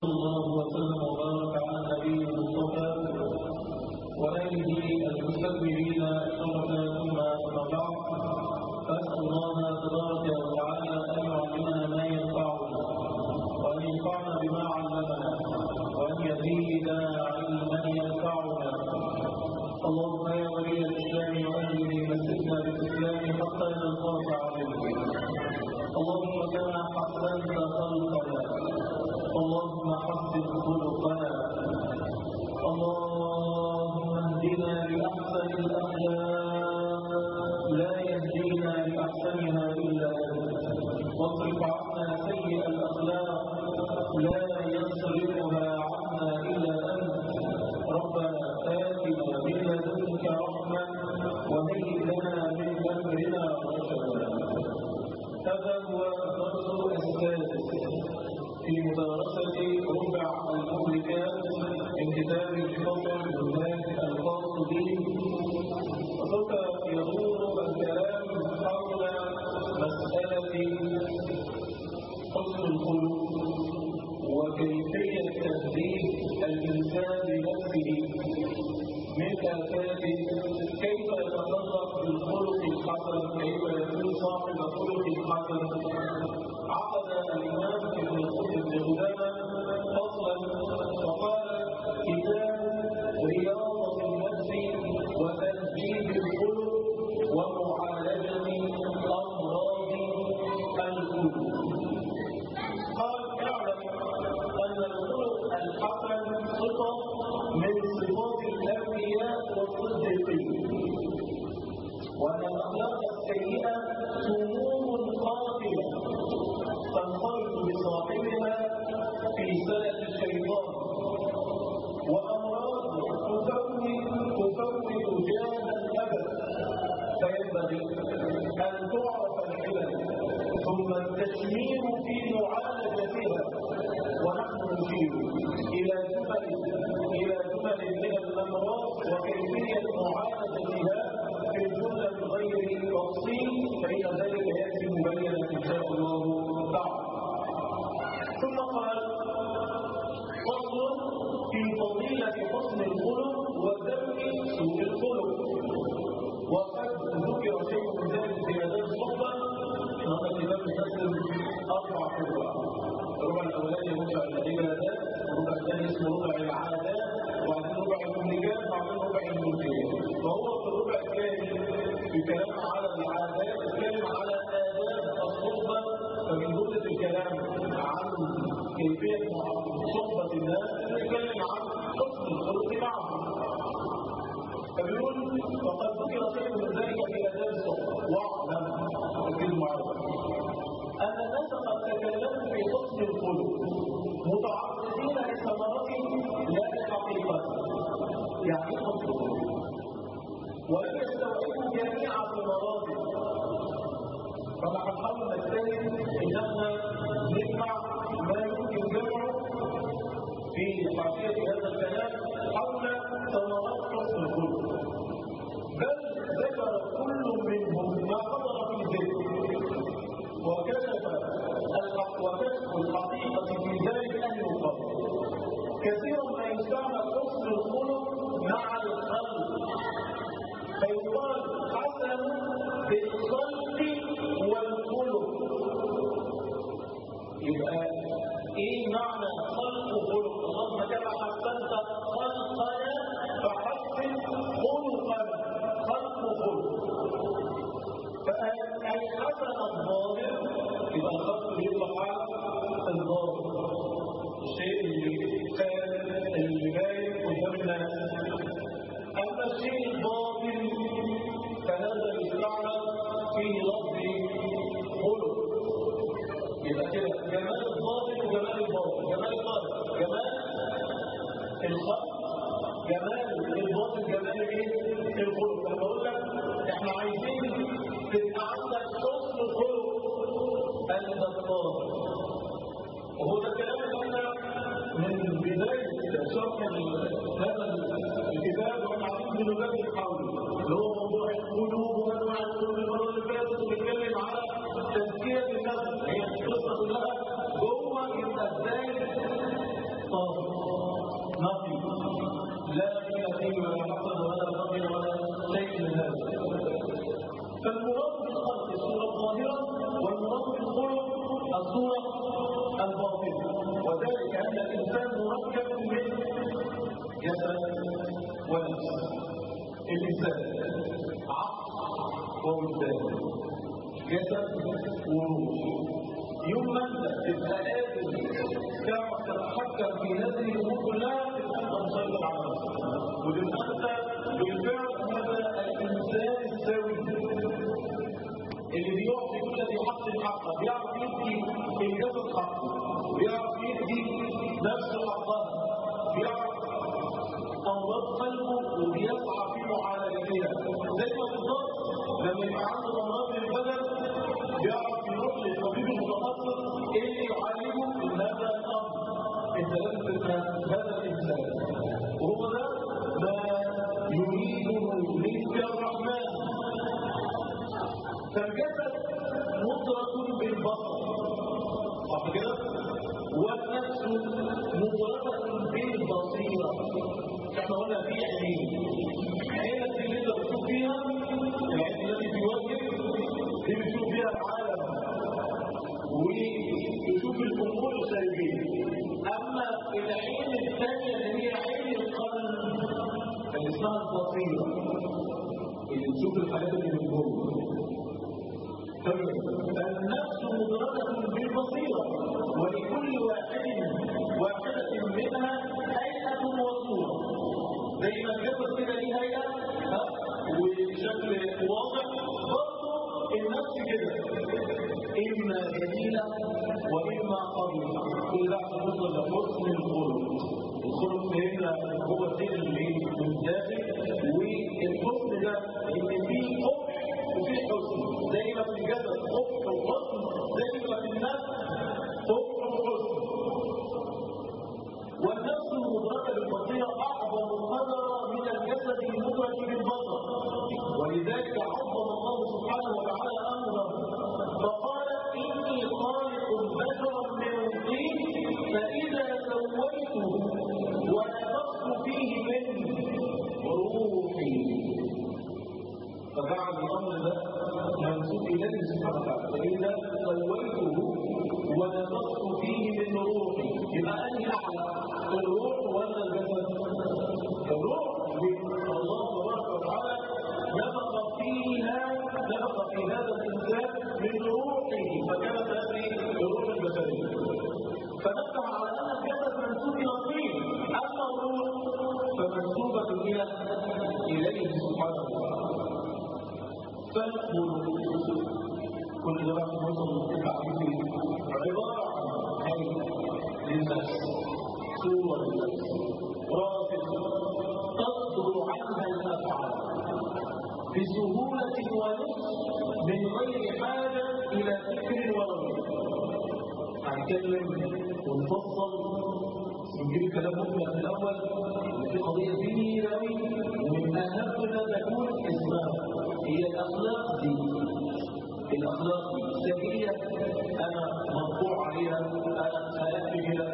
الله وسلم وبارك على النبي المصطفى وآله المستكبرين شرفا ثم أما بعد فأسأل الله تبارك وتعالى أن يعلمنا ما ينفعنا وأن ينفعنا بما علمنا وأن يزيدنا علما ينفعنا اللهم يا ولي الإسلام وأهله مسكنا بالإسلام حتى نلقاك عليه اللهم كما حسنت خلقنا اللهم حسن خلقنا اللهم اهدنا لأحسن الأخلاق لا يهدينا لأحسنها إلا أنت واصرف عنا سيء الأخلاق لا يصرفها عنا إلا أنت ربنا آتنا من لدنك رحمة وهيئ لنا من أمرنا رشدا هذا هو الدرس السادس في مدارسة ربع المهلكات من كتاب الفضل والناس الخاص به وسوف يدور الكلام حول مسألة حسن الخلق وكيفية تهذيب الإنسان لنفسه من آفات كيف يتصرف بالخلق الحسن كيف يكون صاحب خلق حسن عقد الإمام ابن ابن قدامة فصلا وقال كتاب رياضة النفس وتهذيب الخلق ومعالجة أمراض القلوب قال اعلم أن الخلق الحسن صفة من صفات الأنبياء والصديقين وأن الأخلاق السيئة سموم قاتلة تنخرط بصاحبها في سلة الشيطان وأمراض تفوت تفوت جاه الأبد فينبغي أن تعرف العلل ثم التشمير في معالجتها ونحن نشير إلى جمل إلى جمل من الأمراض وكيفية معالجتها في الجملة غير تفصيل فإن ذلك يأتي مبينا إن شاء الله تعالى ثم قال فصل في فضيلة حسن الخلق وذم سوء الخلق وقد ذكر شيء من ذلك في هذا الصحبة هذا الكتاب يقدم أربع ربع الربع الأولاني ربع العبادات الربع الثاني اسمه ربع العادات وبعدين ربع المملكات وبعدين ربع الملكيات فهو في الربع الثاني في كلام على العادات يتكلم على آداب الصحبة فمن جملة الكلام عن كيفية صحبة الناس نتكلم عن حسن الخلق معهم فبيقول فقد ذكر شيء من ذلك في آداب الصحبة واعلم ركز معايا أن الناس قد تكلموا في حسن الخلق متعرضين لثمرته لا لحقيقته يعني ايه حسن الخلق ولم يستوعبوا جميع ثمراته فمع الحمد نجتهد ان احنا نجمع ما يمكن جمعه في حاشيه هذا الكلام حول ثمرات حسن الخلق بل ذكر كل منهم ما حضر في ذهنه وكشف الحق وكشف الحقيقه في ذلك ان يقال كثيرا ما يستعمل حسن الخلق مع الخلق فيقال حسن بالخلق والخلق يبقى ايه معنى خلق وخلق اللهم كما حسنت خلقنا فحسن خلقنا خلق وخلق فأي حسن الظاهر يبقى الخلق بيطلق على الظاهر الشيء اللي كان اللي باين قدام الناس أما الشيء الباطن فهذا يستعمل فيه لفظ خلق يبقى كده جمال الظاهر وجمال الباطن جمال الظاهر جمال الخلق جمال الباطن جمال ايه؟ الخلق انا بقول لك احنا عايزين تبقى عندك حسن خلق قلب الطاهر وهو ده الكلام اللي احنا من بدايه شرح هذا الكتاب واحنا عايزين بنجدد حوله اللي هو موضوع القلوب وانواع القلوب المره اللي فاتت وبنتكلم على تزكيه النفس هي القصه كلها جوه يبقى ازاي مركب من جسد ونفس الإنسان عقل ووجدان جسد وروح يوم ما انت تبقى قادر تعرف تتحكم في هذه الامور كلها تبقى انت مسيطر على نفسك وتبقى انت بالفعل هذا الانسان السوي اللي بيعطي كل ذي حق حقه بيعرف يدي الجسد حقه بيعرف يدي نفسه حقها بيعرف امراض قلبه وبيسعى في معالجتها زي ما بالظبط لما يبقى عنده امراض في البدن بيعرف يروح للطبيب المتخصص اللي يعالجه من هذا الامر انت لازم تبقى هذا الانسان وهو ده ما يريده منك الرحمن فالجسد مدرك بالبصر صح كده والنفس مدركه بالبصيره احنا قلنا في عينين عينك دي اللي انت بتشوف فيها العين التي في وجهك دي بتشوف فيها العالم وتشوف الامور الخارجيه اما العين الثانيه اللي هي عين القلب اللي اسمها البصيره اللي تشوف الحاجات اللي من جوه النفس مدركة بالبصيرة ولكل واحد واحدة منها هيئة وصورة زي ما الجسد كده ليه هيئة ها وشكل واضح برضه النفس كده إما جميلة وإما قبيحة كل ده عشان نوصل لحسن الخلق الخلق فهمنا هو الدين اللي من الداخل والحسن ده إن فيه قبح وفيه حسن زي ما في الجسد قبح وحسن زي ما في النفس قبح وحسن والنفس المدركة بالبصيرة أعظم قدرا من الجسد المدرك بالبصر ولذلك عظم الله سبحانه وتعالى أمره فقال إني خالق بشرا من طين فإذا سويته ونفخت فيه من روحي فجعل الأمر ده منسوب إليه سبحانه وتعالى فإذا سويته ونفخت فيه من روحي يبقى أنهي أعلى الروح ولا الجسد؟ الروح الله تبارك وتعالى نفخ فيها نفخ في هذا الإنسان من روحه فكانت هذه الروح البشرية فنبه على أن الجسد منسوب إلى الطين أما الروح فمنسوبة إلى إليه سبحانه وتعالى فالقلوب كل ده بقى نوصل للتعريف عبارة عن هيئة للنفس صورة للنفس راسخ تصدر عنها الأفعال بسهولة ونفس من غير حاجة إلى فكر ورغب هنتكلم ونفصل نجيب الكلام ممكن في الأول في قضية كبيرة أوي ومن أهم ما تكون اسمها هي الأخلاق دي الأخلاق دي سجية أنا مطبوع عليها أنا خلقت بها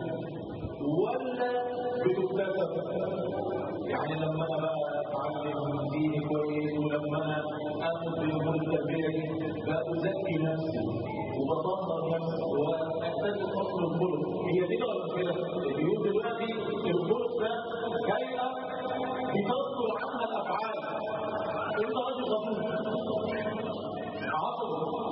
ولا بتكتسب يعني لما أنا بقى أتعلم ديني كويس ولما أنا أخذ بالأمور التربية بقى أزكي نفسي وبطهر نفسي وأحتاج أصل الخلق هي دي ولا كده؟ اليوم دلوقتي الخلق ده جاية بتصدر عنها الأفعال انت راجل غفور عاطل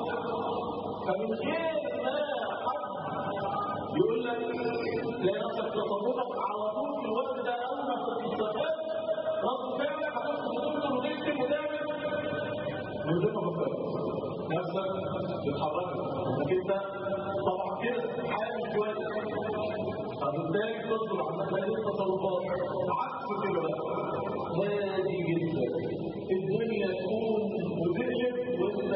فمن غير ما حد يقول لك لا نفسك تصرفك على طول في الوقت ده اول ما تستفاد رد فعلك هتدخل تدخل وتكتب وتعمل من غير ما تفكر نفسك بتحركك انك انت طبعا كده حامل شويه فبالتالي تصدر عنك هذه التصرفات عكس كده بقى هادي جدا الدنيا تكون وتقلب وانت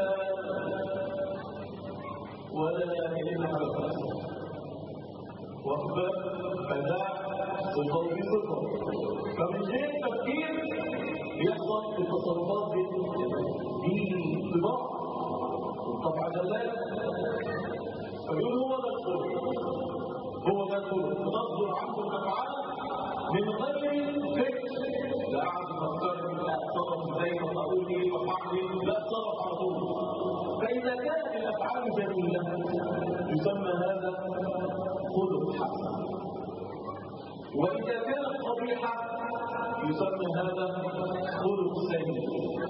ولا كأن حاجه بتحصل واخبر فده صفه بصفه فمن غير تفكير بيحصل التصرفات دي دي طباع طبعا دلال فيقول هو ده الخلق هو ده الخلق تصدر عنه الافعال من غير فكر لا اعرف افكر لا اتصرف ازاي طب اقول ايه طب اعمل ايه لا اتصرف على طول فاذا كانت الافعال جميله يسمى هذا خلق حسن وإذا كانت قبيحة يسمى هذا خلق سيء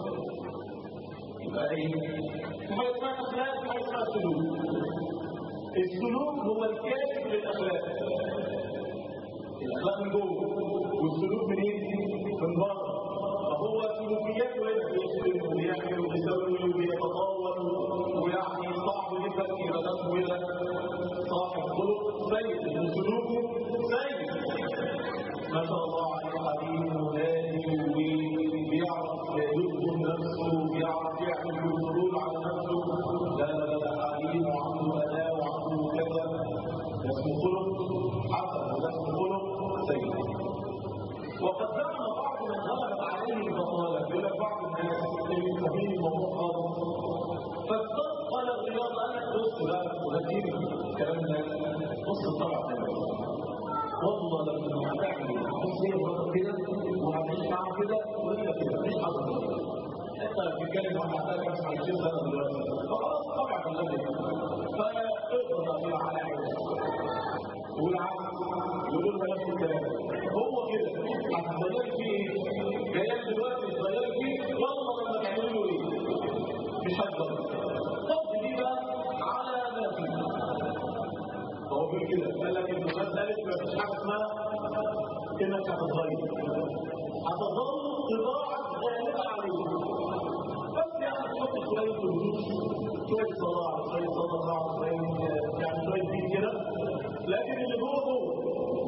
يبقى ايه؟ في حاجة اسمها أخلاق في حاجة اسمها سلوك السلوك هو الكاشف للأخلاق الأخلاق من جوه والسلوك من ايه؟ من بره فهو سلوكياته هنا بيشتم وبيعمل وبيسوي وبيتطاول ويعني صعب جدا يبقى ده اسمه صاحب خلق سيء وسلوكه سيء ما شاء الله عليه حليم وهادي وبيعرف يظلم نفسه وبيعرف يعمل كنترول على نفسه لا لا لا حليم وعنده اداء وعنده كذا ده اسمه خلق حسن وده اسمه خلق سيء وقد زعم بعض من غلبت عليه البطاله يقول لك بعض الناس اللي فاهمين الموضوع خالص فاستثقل الرياضه قال لك بص بقى ولكن الكلام ده بص طبعا والله لما هتعمل بص هي مرات كده وهتعيش معاها كده وانت كده مش حصل انت بتتكلم عن حاجه مش 20 سنه دلوقتي فخلاص طبعا الذي فاقدر بقى على عينك والعكس يقول لك نفس الكلام هو كده هتغير فيه جايات دلوقتي تغير فيه والله لما تعملوا له ايه مش هتقدر طب دي بقى على ما فيه هو بيقول كده قال لك انت مساله ما فيش حاجه اسمها انك هتتغير هتظل طباعك غالبه عليك بس يعني تحط شويه ردود شويه صلاح شويه صدقه شويه يعني شويه دين كده لكن اللي جوه جوه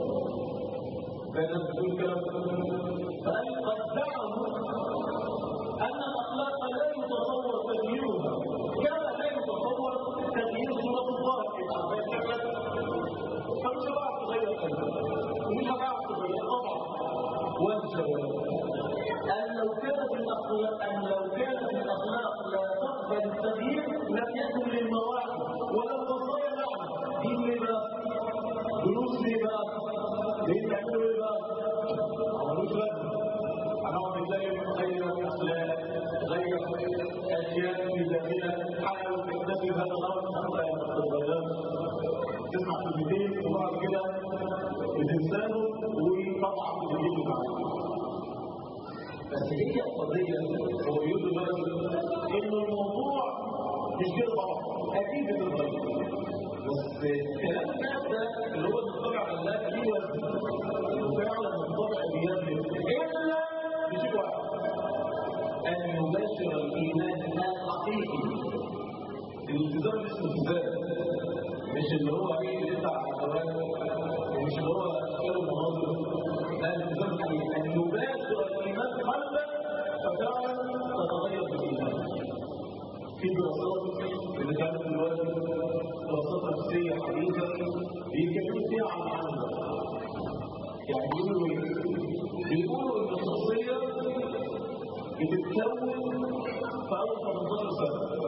فانا بتقول كده فقال قد زعموا ان الاخلاق لا يتصور تغييرها كما لا يتصور تغيير صوره الظاهر في اعمال شكلك فمش هتعرف تغير قلبك ومش هتعرف تغير طبعا والجواب أن لو كانت الأخلاق أن لو كانت الأخلاق لا تقبل التغيير لم يكن للمواهب ولو وصايا نعم دين ليه بقى؟ فلوس ليه بقى؟ ليه تعملوا ايه بقى؟ ملوش لازمة هنقعد نتكلم غير الأخلاق غير أشياء في ذاتنا حاول تكتسب هذا الأمر حتى ما تتغيرش تسمع كلمتين وبعد كده بتنساهم وطبعا بتجيب معاك بس هي القضية هو بيقول دلوقتي إن الموضوع مش كده طبعا أكيد بتتغير بس كلام الناس ده اللي هو المطبع على الله ليه وزن وفعلا المطبع بيزن إلا بشيء واحد أن يبشر الإيمان الحقيقي الالتزام اسمه التزام مش اللي هو ايه يدفع على الزواج ومش اللي هو اشكال المناظر لا الالتزام الحقيقي ان يباشر الايمان قلبك ففعلا تتغير بالايمان في دراسات اللي كانت دلوقتي دراسات نفسيه حديثه بيتكلموا فيها عن العمل يعني بيقولوا ايه؟ بيقولوا ان الشخصيه بتتكون في اول 18 سنه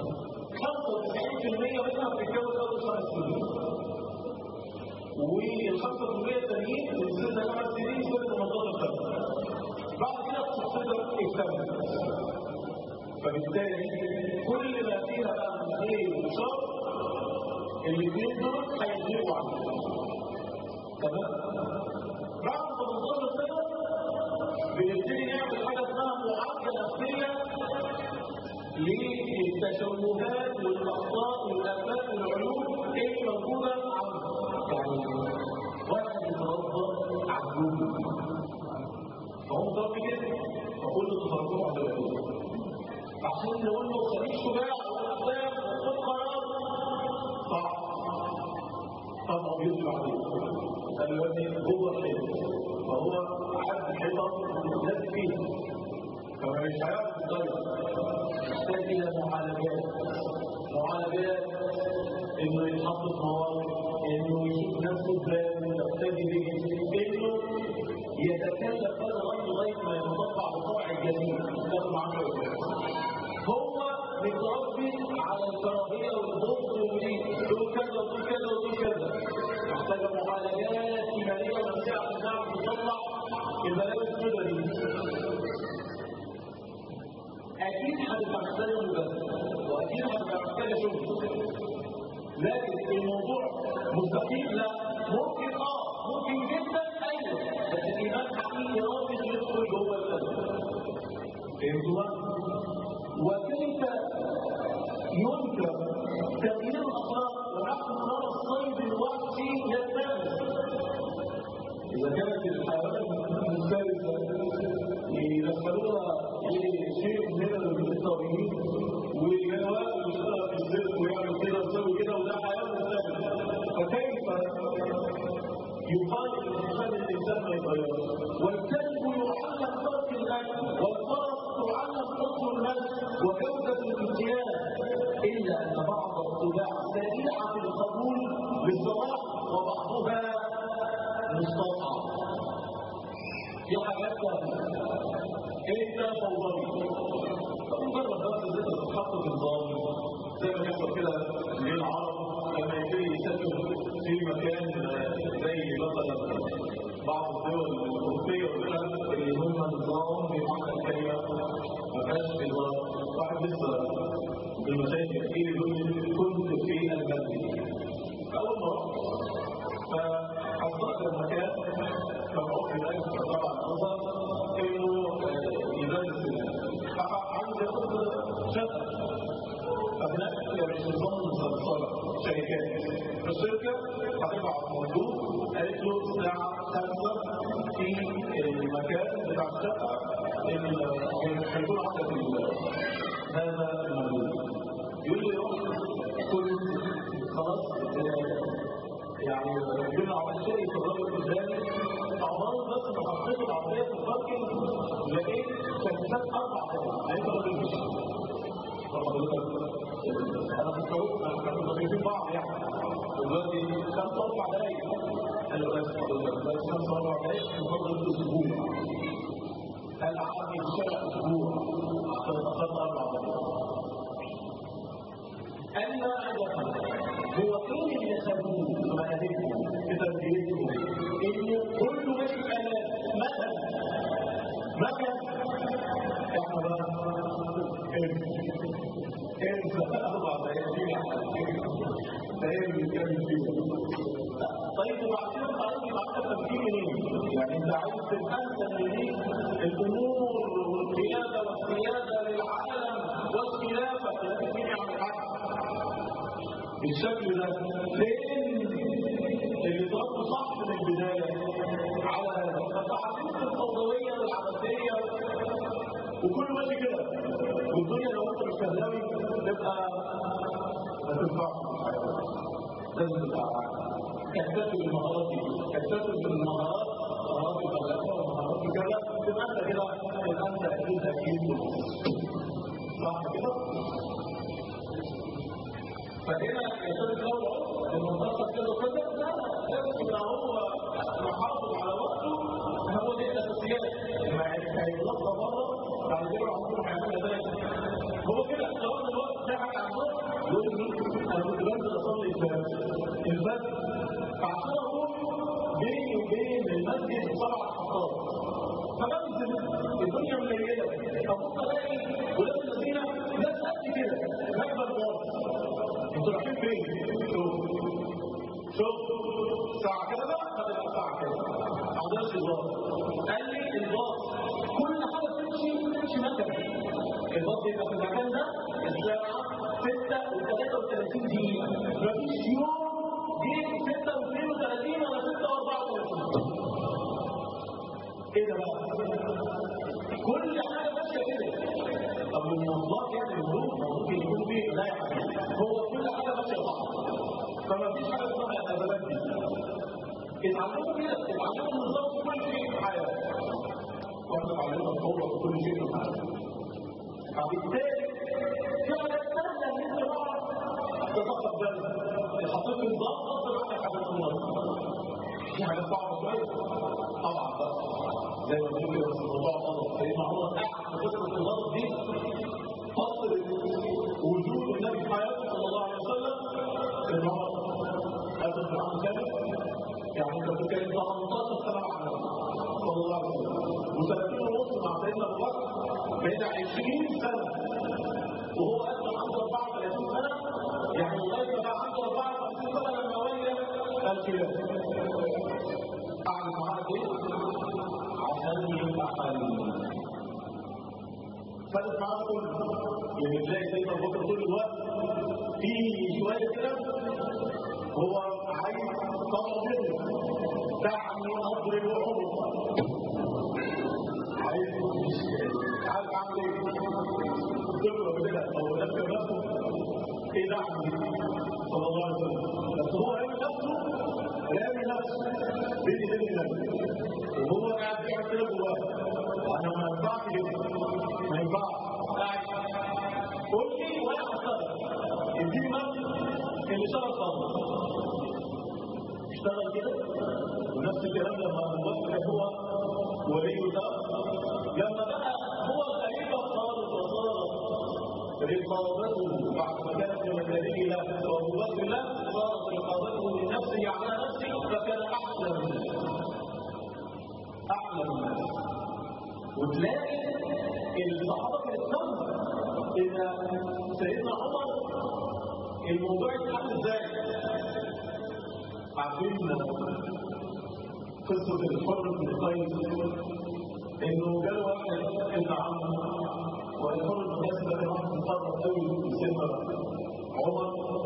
95% منها بتتكون في اول خمس سنين وال 5% التانيين من سن خمس سنين سن 18 سنه بعد كده الشخصيه اكتملت فبالتالي كل ما فيها بقى من خير وشر الاثنين دول هيغيبوا عنك تمام بعد 18 سنه بنبتدي نعمل حاجه اسمها معالجه نفسيه للتشوهات والاخطاء والافات والعيوب اللي موجوده عنده يعني واحد يتربى عجوز فهو متربي كده فكل تصرفاته على عشان نقول له خليك شجاع وقدام وخد قرار صح طبعا بيطلع عليه الوزن جوه الحيط فهو عدد الحيطه لازم فيه فما مش هيعرف يتغير يحتاج الى معالجات معالجات انه يتحط في مواقف انه يشوف نفسه ازاي ويقتدي به انه يتكلف هذا الامر لغايه ما يتطبع بطبع الجميل ده معنى هو متربي على الكراهيه والبغض ودي دول كذا ودول كذا ودول كذا محتاجه معالجات ايمانيه ونفسيه عشان نعرف نطلع البلاوي السوداء دي اكيد هتبقى محتاجه مجازفه واكيد هتبقى محتاجه شغل لكن الموضوع مستحيل لا ممكن اه ممكن جدا ايوه إذا كانت الحيوانات مفترسة يدخلوها شيء من الطبيعيين والجنوات يشتغل في الزرق ويعمل كده ويسوي كده وده حيوان مفترس فكيف يقال الإنسان الإنسان ما يتغيرش والكلب يعلم ترك الأكل والفرس تعلم فصل المشي وجودة الامتياز إلا أن بعض الطباع سريعة في القبول بالصلاح وبعضها مستطعم في حاجات انت فوضوي مجرد بس ان انت تتحط في نظام زي ما بيحصل كده للعرب لما يبتدي يسافر في مكان زي مثلا بعض الدول الاوروبيه والخلف اللي هم نظام بمعنى الكلمه ما فيهاش نظام واحد لسه بالمشايخ يحكي لي يقول كنت في المانيا اول ما رحت فحصلت المكان فبقول هناك طبعا نظر انه يدرس عندي شقه فهناك مش نظام مسلسله شركات فالشركه هتبعت مندوب قالت له الساعه 5 في المكان بتاع الشقه هيكون عندك هذا المندوب يقول لي كنت خلاص يعني كنا عملت شيء في الرجل قدامي عمال بس ما حطيت العربيه في الباركنج لقيت شمسات اربع دقايق لقيت الراجل مشي طب حضرتك انا كنت احنا كنا ضايفين بعض يعني دلوقتي خمسه اربع دقايق قال له بس حضرتك بس خمسه اربع دقايق مفضل اسبوع قال قعدني في الشارع اسبوع عشان اتاخرت اربع دقايق قال لي هو ايه اللي خدوه في مناهجهم في تربيتهم انه كله ماشي بآلات مثلا مثلا احنا بقى انت اربع دقايق ايه اللي بيتكلم فيه طيب وبعدين خلاص يبقى عندك تفكير منين؟ يعني انت عايز تبقى انت منين الامور والقياده والسياده للعالم والخلافه لازم مين يعمل حاجه بالشكل ده لان اللي ضربه صح من البدايه على هذا فتعلمت الفوضويه والعبثيه وكله ماشي كده والدنيا لو انت مش فهلاوي تبقى ما تنفعش لازم تبقى تكتسب المهارات دي تكتسب المهارات مهارات الفلسفه ومهارات كذا تبقى انت كده تبقى انت اكيد اكيد صح كده؟ فهنا يكون الدور المنتصف كده كده لا لازم يبقى هو محافظ على وقته هو دي الاساسيات ما هيتلقى بره بعد كده عمره ما هيعملها ذلك هو كده سواء الوقت ده حاجه عن يقول لي انا كنت بنزل اصلي الفجر الفجر فعشان اروح بيني وبين المسجد سبع خطوات فبنزل الدنيا مليله ابص الاقي ولاد الذين ناس قد كده راكبه الباص انتوا رايحين فين؟ شوف شوف ساعة كذا هتبقى ساعة كذا ما عندناش الباص قال لي الباص كل حاجة تمشي تمشي مكان الباص يبقى في المكان ده الساعة 6 و33 دقيقة مفيش يوم جه 6 و32 ولا 6 و34 ايه ده بقى؟ كل حاجة ماشية كده طب الموضوع يعني الموضوع ممكن يكون فيه لا هو كل حاجه ماشيه صح فما فيش حاجه اسمها الازمات دي اتعلموا كده اتعلموا النظام في كل شيء في الحياه واحنا اتعلمنا القوه في كل شيء في الحياه فبالتالي في حاجات سهله ان انت تعرف تتقبلها حطيت نظام غصب عنك حاجات النظام في حاجات صعبه شويه طبعا بس زي ما بنقول كده بس الموضوع غلط لان هو قاعد في قصه الغلط دي فصل وجود النبي في حياته صلى الله عليه وسلم ان هو هذا القران كامل يعني انت بتتكلم 18 سنه مع النبي صلى الله عليه وسلم وسنتين ونص مع سيدنا ابو بكر بين 20 سنه وهو اسلم عنده 34 سنه يعني لغايه ما بقى عنده 54 سنه لما ولي الخلافه قعد معاه ايه؟ عشان يبقى خليل خدت معاه كل يعني تلاقي سيدنا ابو بكر طول الوقت في شويه كده هو عايز طبعا جدا دعني ارض عمري وعمره عايز عارف اعمل ايه؟ تضرب كده او تذكر نفسه ايه ده صلى الله عليه وسلم بس هو رامي نفسه رامي نفسه بيني وبين نفسه وهو قاعد بيعمل كده جواه انا ما ينفعش كده ما ينفعش قاعد قول لي وانا هشتغل اديني مثل اللي اشتغل صادق اشتغل كده ونفس الكلام لما ابو بكر هو ولي ده لما بقى هو الخليفه خالد وصار رقابته بعد ما كانت من النبي له وابو بكر له صارت رقابته من نفسه على نفسه فكان احلى من الناس احلى من الناس وتلاقي الصحابه كانت تفهم ان سيدنا عمر الموضوع يتحل ازاي؟ عارفين قصه الحر بن قيس انه جاله واحد ابن عمه والحر بن قيس ده كان واحد مقرب قوي في سن عمر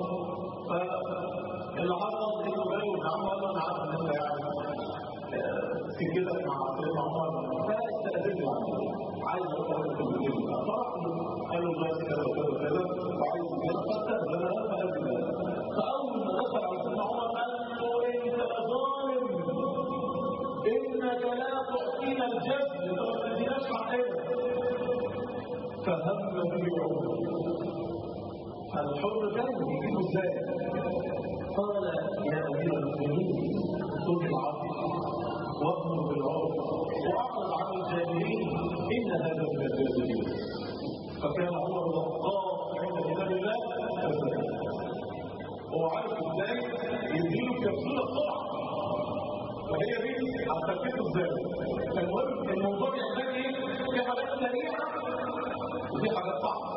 فاللي حصل انه جاله ابن عمه قال له انا عارف ان انت يعني سكتك مع سيدنا عمر فاستاذنت عنه عايز اقول لك كلمتين طبعا قال له بس كذا وكذا وكذا وعايز يتقدم لما قال فاول ما دخل على سيدنا عمر قال له انت ظالم انك لا تعطينا الجد ما تديناش حقنا فهم به عمر الحر كان يجيبه ازاي قال يا امير المؤمنين خذ العفو واغمر بالعرف واعرض عن الجاهلين ان هذا من الجاهلين فكان عمر وقاف عند كتاب الله فسكت هو عارف ازاي يديله كبسوله بسرعه فهي دي هتفكره ازاي المهم الموضوع يحتاج ايه في حاجات سريعه وفي حاجات صعبه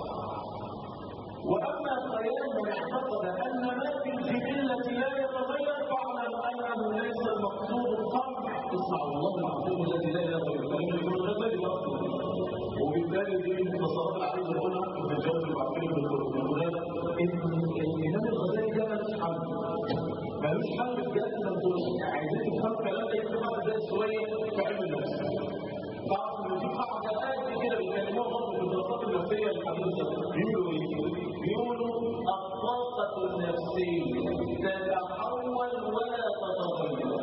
واما الخيال من اعتقد ان ما في الجبله لا يتغير فاعلم انه ليس المقصود القمع اسمع الله العظيم الذي لا يتغير فان يكون غزل وبالتالي دي المختصرات اللي عايز اقولها في الجواب العقيم بالغزال ان الامام الغزالي ده ملوش حل ملوش حل بجد ما تقولش عايزين تفهم كلام ده يكتب بعد ده شويه في علم النفس بعض من في قاعده قد كده بيكلموها برضه في الدراسات النفسيه الحديثه بيقولوا ايه؟ بيقولوا الطاقه النفسيه تتحول ولا تتغير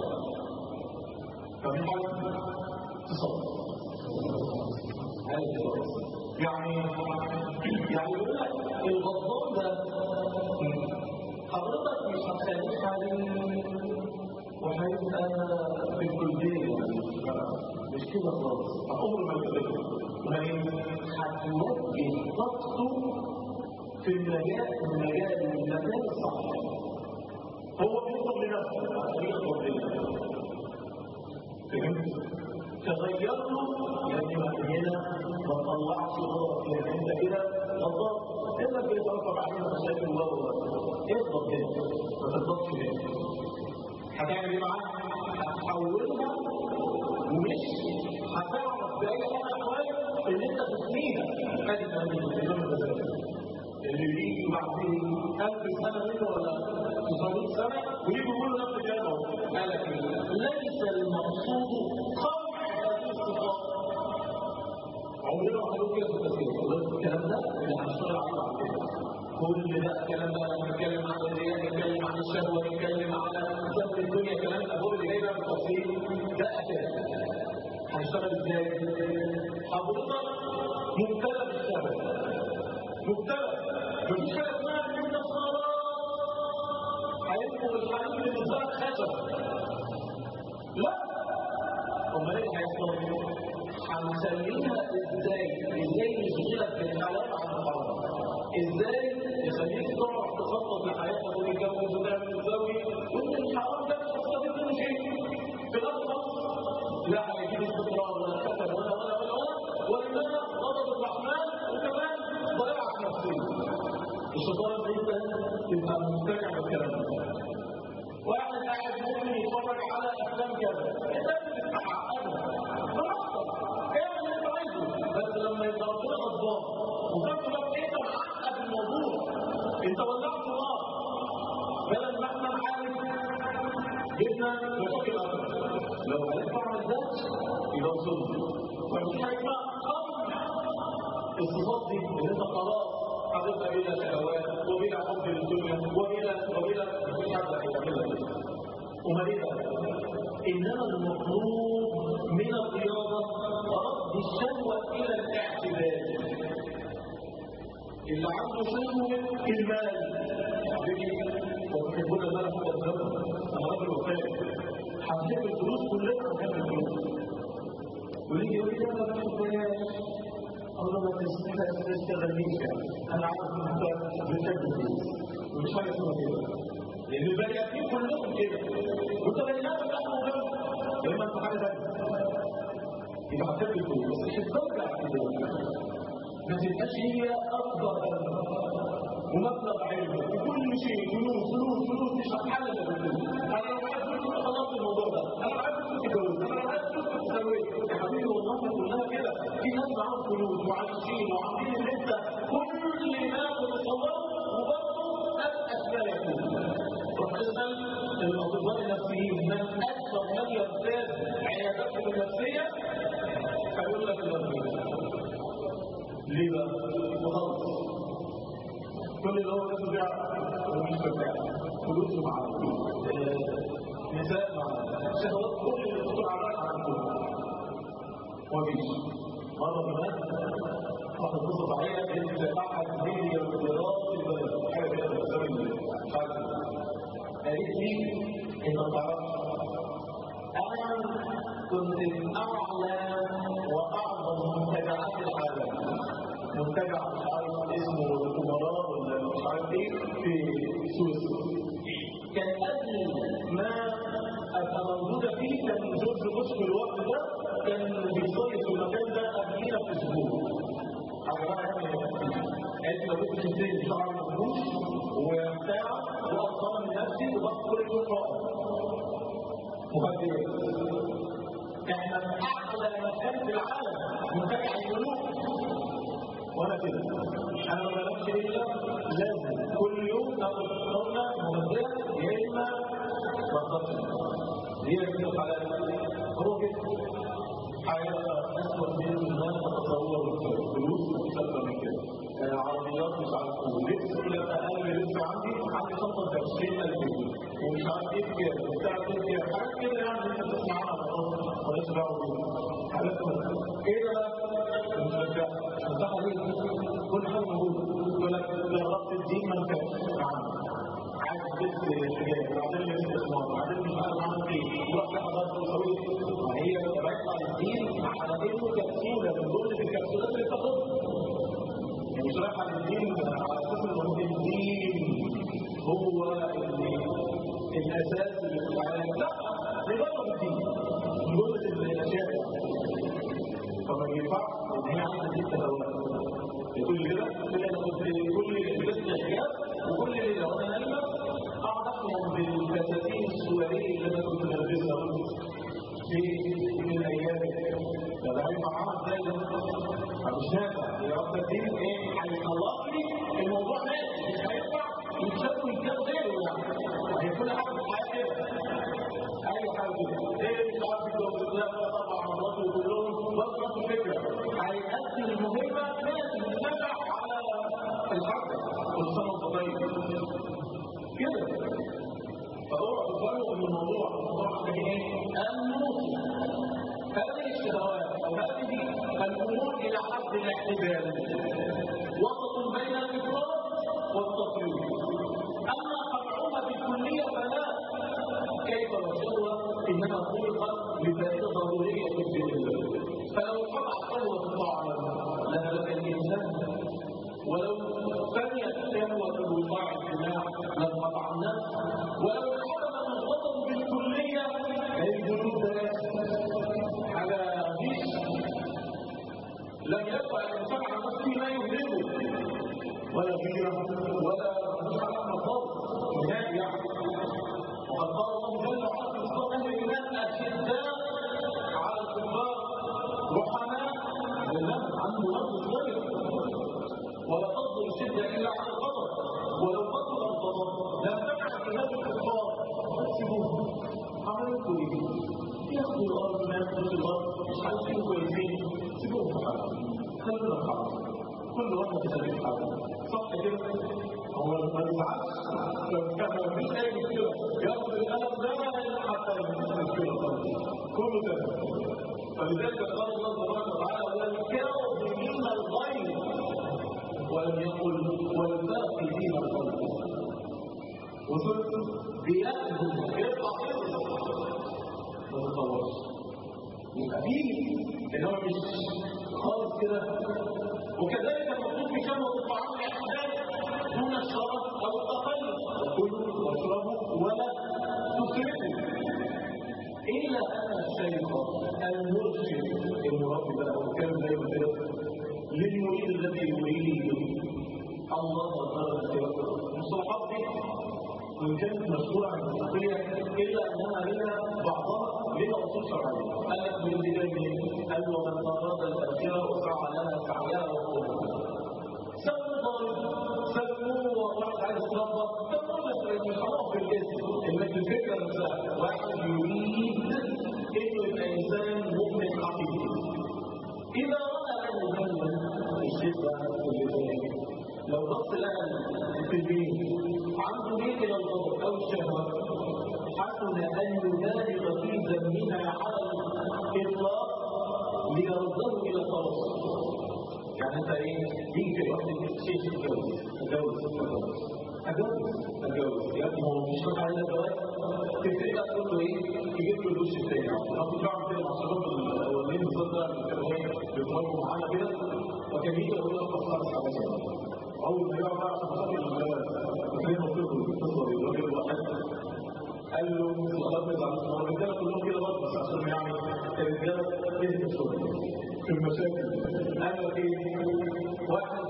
ففي حاجه تصور يعني يعني يقول لك الغضبان ده حضرتك مش هتخليه حليم وهيبقى في الكلية مش كده خالص عمر ما يبقى هتوجه طاقته في المجال المجال المكان الصح هو بيطلب لنفسه عشان يطلب لنفسه فهمت؟ تغير له يعني هنا ما تطلعش غلط يعني انت كده غلط الا بيترتب عليها مشاكل الله اضغط هنا ما تضغطش هنا هتعمل ايه معاها؟ هتحولها ومش هتعرف باي احوال ان انت تثنيها ادي الامام اللي بيجي بعدين 1000 سنه منه ولا 900 سنه ويجي يقولوا نفس الكلام اهو قال لك ليس المقصود قمع هذه الصفات عمرنا ما هنقول كده في التفسير الكلام ده اللي هنشتغل عليه بعد كده كل ده الكلام ده نتكلم عن الرياء نتكلم عن الشهوه نتكلم على سبب الدنيا كلام الابواب اللي جايه بالتفصيل ده اساس هنشتغل ازاي؟ حضرتك مبتلى بالشهوه مبتلى مفيش حاجه اسمها ان انت خلاص هيبقوا الحليم بالنسبه لك خشب لا امال ايه هيحصل؟ هنسميها ازاي؟ ازاي نشغلك بالحلال عن الحرام؟ ازاي نخليك تعرف تخطط لحياتك وتتجوز وتعمل وتسوي وانت الحرام ده مش هتستفيد منه شيء في الاخر لا هيجيب استقرار ولا خطر ولا ولا ولا ولا وانما غضب الرحمن وكمان ضياع نفسيه الشيطان ان انت تبقى مقتنع بالكلام ده واحد قاعد ممكن يتفرج على افلام كذا انت بتتحققها براحتك اعمل اللي انت عايزه بس لما يبقى ربنا غضبان وفي نفس انت معقد الموضوع انت ولعت نار بدل ما احنا نعالج جبنا مشاكل اكتر لو عرفت اعمل ده يبقى وصلت مفيش حاجه اسمها قمع الصفات دي ان انت خلاص حضرتك بلا شهوات وبلا حب للدنيا وبلا وبلا مفيش حد هيعملها كده ومريضة إنما المطلوب من الرياضة رد الشهوة إلى الاعتدال اللي عنده شهوة المال حبيبي وتحبون المال حب الزمن أنا راجل وفاء هنحب الفلوس كلنا هنحب الفلوس ويجي يقول لي أنا ما بحبهاش أقول له ما تستغنيش يعني أنا عارف إن أنت بتحب الفلوس ومش حاجة اسمها كده لان البني ادمين كلهم كده وانت بني ادم لحمه ودم يا اما انت حاجه ثانيه يبقى هتحب الفلوس بس مش هترجع كده ما تبقاش هي افضل ومبلغ علم وكل شيء فلوس فلوس فلوس مش هتحل الا بالفلوس انا لو عايز فلوس خلصت الموضوع ده انا لو عايز فلوس اتجوز انا لو عايز فلوس اتزوج يا حبيبي والله كلها كده في ناس معاهم فلوس وعايشين وعاملين ان انت كل ما تتصوره وبرضه اسال ما يكون تسأل الأطباء النفسيين من أكثر من يرتاد عياداتهم النفسية هيقول لك الأربعين ليه بقى؟ وخلص كل اللي هو لازم بيعرف هو مش مرتاح فلوسه معاه نساء معاه شهوات كل اللي بتطلع على عنده مفيش مرة كمان واحد اتصل عليا انت احد مليارديرات البلد حاجه كده بتسمي مش عارف قالت لي انت ما تعرفش انا كنت من اعلى واعظم منتجعات العالم منتجع مش عارف اسمه الامراء ولا مش عارف ايه في سويسرا كان قبل ما ابقى موجوده فيه كان جورج بوش في الوقت ده كان بيصيف في المكان ده قبلينا في اسبوع حاجه بقى قالت لو كنت شفتني شعر مفروش وبتاع وأطلع من نفسي وبقى كل يوم رائع مخدرات احنا من اعلى مكان في العالم منتجع الملوك وانا كده انا ما بنامش الا لازم كل يوم ناخد سنه مهدئه يا اما بطلت هي كده الحلال هو كده حياه اسوء من ما تتصور الفلوس اكثر من كده عربيات مش عارف لبس يقول لك اقل لبس عندي عندي شنطه ب 20000 جنيه ومش عارف ايه بكام وبتاع ايه بكام حاجات كده يعني انت بتسمع عنها مالهاش دعوه بيها حاجات ايه ده بقى؟ مش مرتاح مرتاح ليه؟ كل حاجه موجوده يقول لك جربت الدين ما نفعش عايز لبس حجاب وبعدين لبس اسمار وبعدين مش عارف عامل ايه ورحت حضرت وسويت ما هي بيطلع الدين على انه كبسوله من ضمن الكبسولات اللي بتاخدها مش رايحة للدين على اساس ان هو الدين هو الاساس اللي في العالم لا لبره الدين جزء من الاشياء فما ينفعش ان هي عايزه دي تداولات يقول كده كده انا كنت كل لبست حجاب وكل ليله وانا نايمه اقعد احلم بالفساتين السوريه اللي انا كنت بلبسها في من ايامي طب هينفع عمل ازاي ده؟ مش نافع يا رب الدين ايه هيخلص لي الموضوع ماشي مش هينفع يتشاف ويتجاب غيره يعني هي كل حاجه في الحياه كده اي حاجه كده ايه مش عارف يتجوز لا طبعا مرات وكلهم برضه نفس الفكره هيأدي المهمه ماشي نافع على الحركه كل سنه وانت طيب كده فاوعى تفرقوا من الموضوع الموضوع محتاج ايه؟ النص هذه الشهوات او هذه الامور الى حد الاعتدال وسط بين الافراط والتفريط اما قطعها بالكليه فلا كيف والشهوه انما خلقت لفائده ضروريه في الدين فلو قطع شهوه الطعام لهلك الانسان ولو فنيت شهوه الوقاع الجماع لانقطع الناس ولو انعدم الغضب بالكليه الجنود حاجه مفيش لم يبقى الانسان على نفسه ما يهلكه ولا غيره ولا مش على مصاب نهائي يعني وقد قال الله جل وعلا في صفات اهل الايمان اشداء على الكفار رحماء لله عنده رد صغير ولا تفضل الشده الا على الغضب ولو فضل الغضب لم تمنع ايمان الكفار سيبوه عملوا ايه؟ ياخدوا الارض ناس في الارض مش عايزين كويسين سيبوهم في حالهم خلونا في حالهم كل واحد يخليه في حاله صح كده؟ هو ما بيزعلش لو كان ما فيش اي مشكله ياخد القلم ده حتى لو مفيش مشكله خالص كله تمام فلذلك قال الله تبارك وتعالى والكاظمين الغيظ ولم يقل والباقين الغيظ وثلث بيأخذ يرفع يرفع ما تطورش يبقى فيه ان هو مش خالص كده وكذلك المطلوب في كم الطعام الاحداث دون الشراب او التقلب وكلوا واشربوا ولا تسرفوا الا ان الشيطان المرشد المربي بقى والكلام زي ما كده للمريد الذي يريد الله تعالى المصطلحات دي وان كانت مشهوره عن الفقهيه الا انها لها بعضها لها اصول شرعيه قال لك من بدايه قال ومن اراد الاخره وسعى لها سعيها وقومها سووا ضارب سووا وواحد عايز يتربى سووا لك مش هنقف في الاسم انك الفكره نفسها واحد يريد انه يبقى انسان مؤمن حقيقي اذا راى انه مهما الشيء بقى اللي لو بص لها في البيت عنده ميل الى الغضب او الشهوه حسن ان يبالغ في ذمها على الاطلاق ليرده الى التوسط يعني انت ايه يجي في الوقت شيء تتجوز تتجوز تتجوز اتجوز اتجوز يا ابني هو مش فاهم على الجواز تبتدي بقى تقول له ايه تجيب له الوش الثاني انا كنت بعمل كده مع الشباب الاولين بالظبط ده كانوا ايه بيضربوا معانا كده وكان يجي يقول لك خلاص على اول ما يقع بقى عشان خاطر الجواز وكان قلت له القصه دي الراجل واحد قال له خلاص هو الرجاله كلهم كده برضه بس عشان يعني الرجاله تهدى شويه في المشاكل قال لك ايه واحد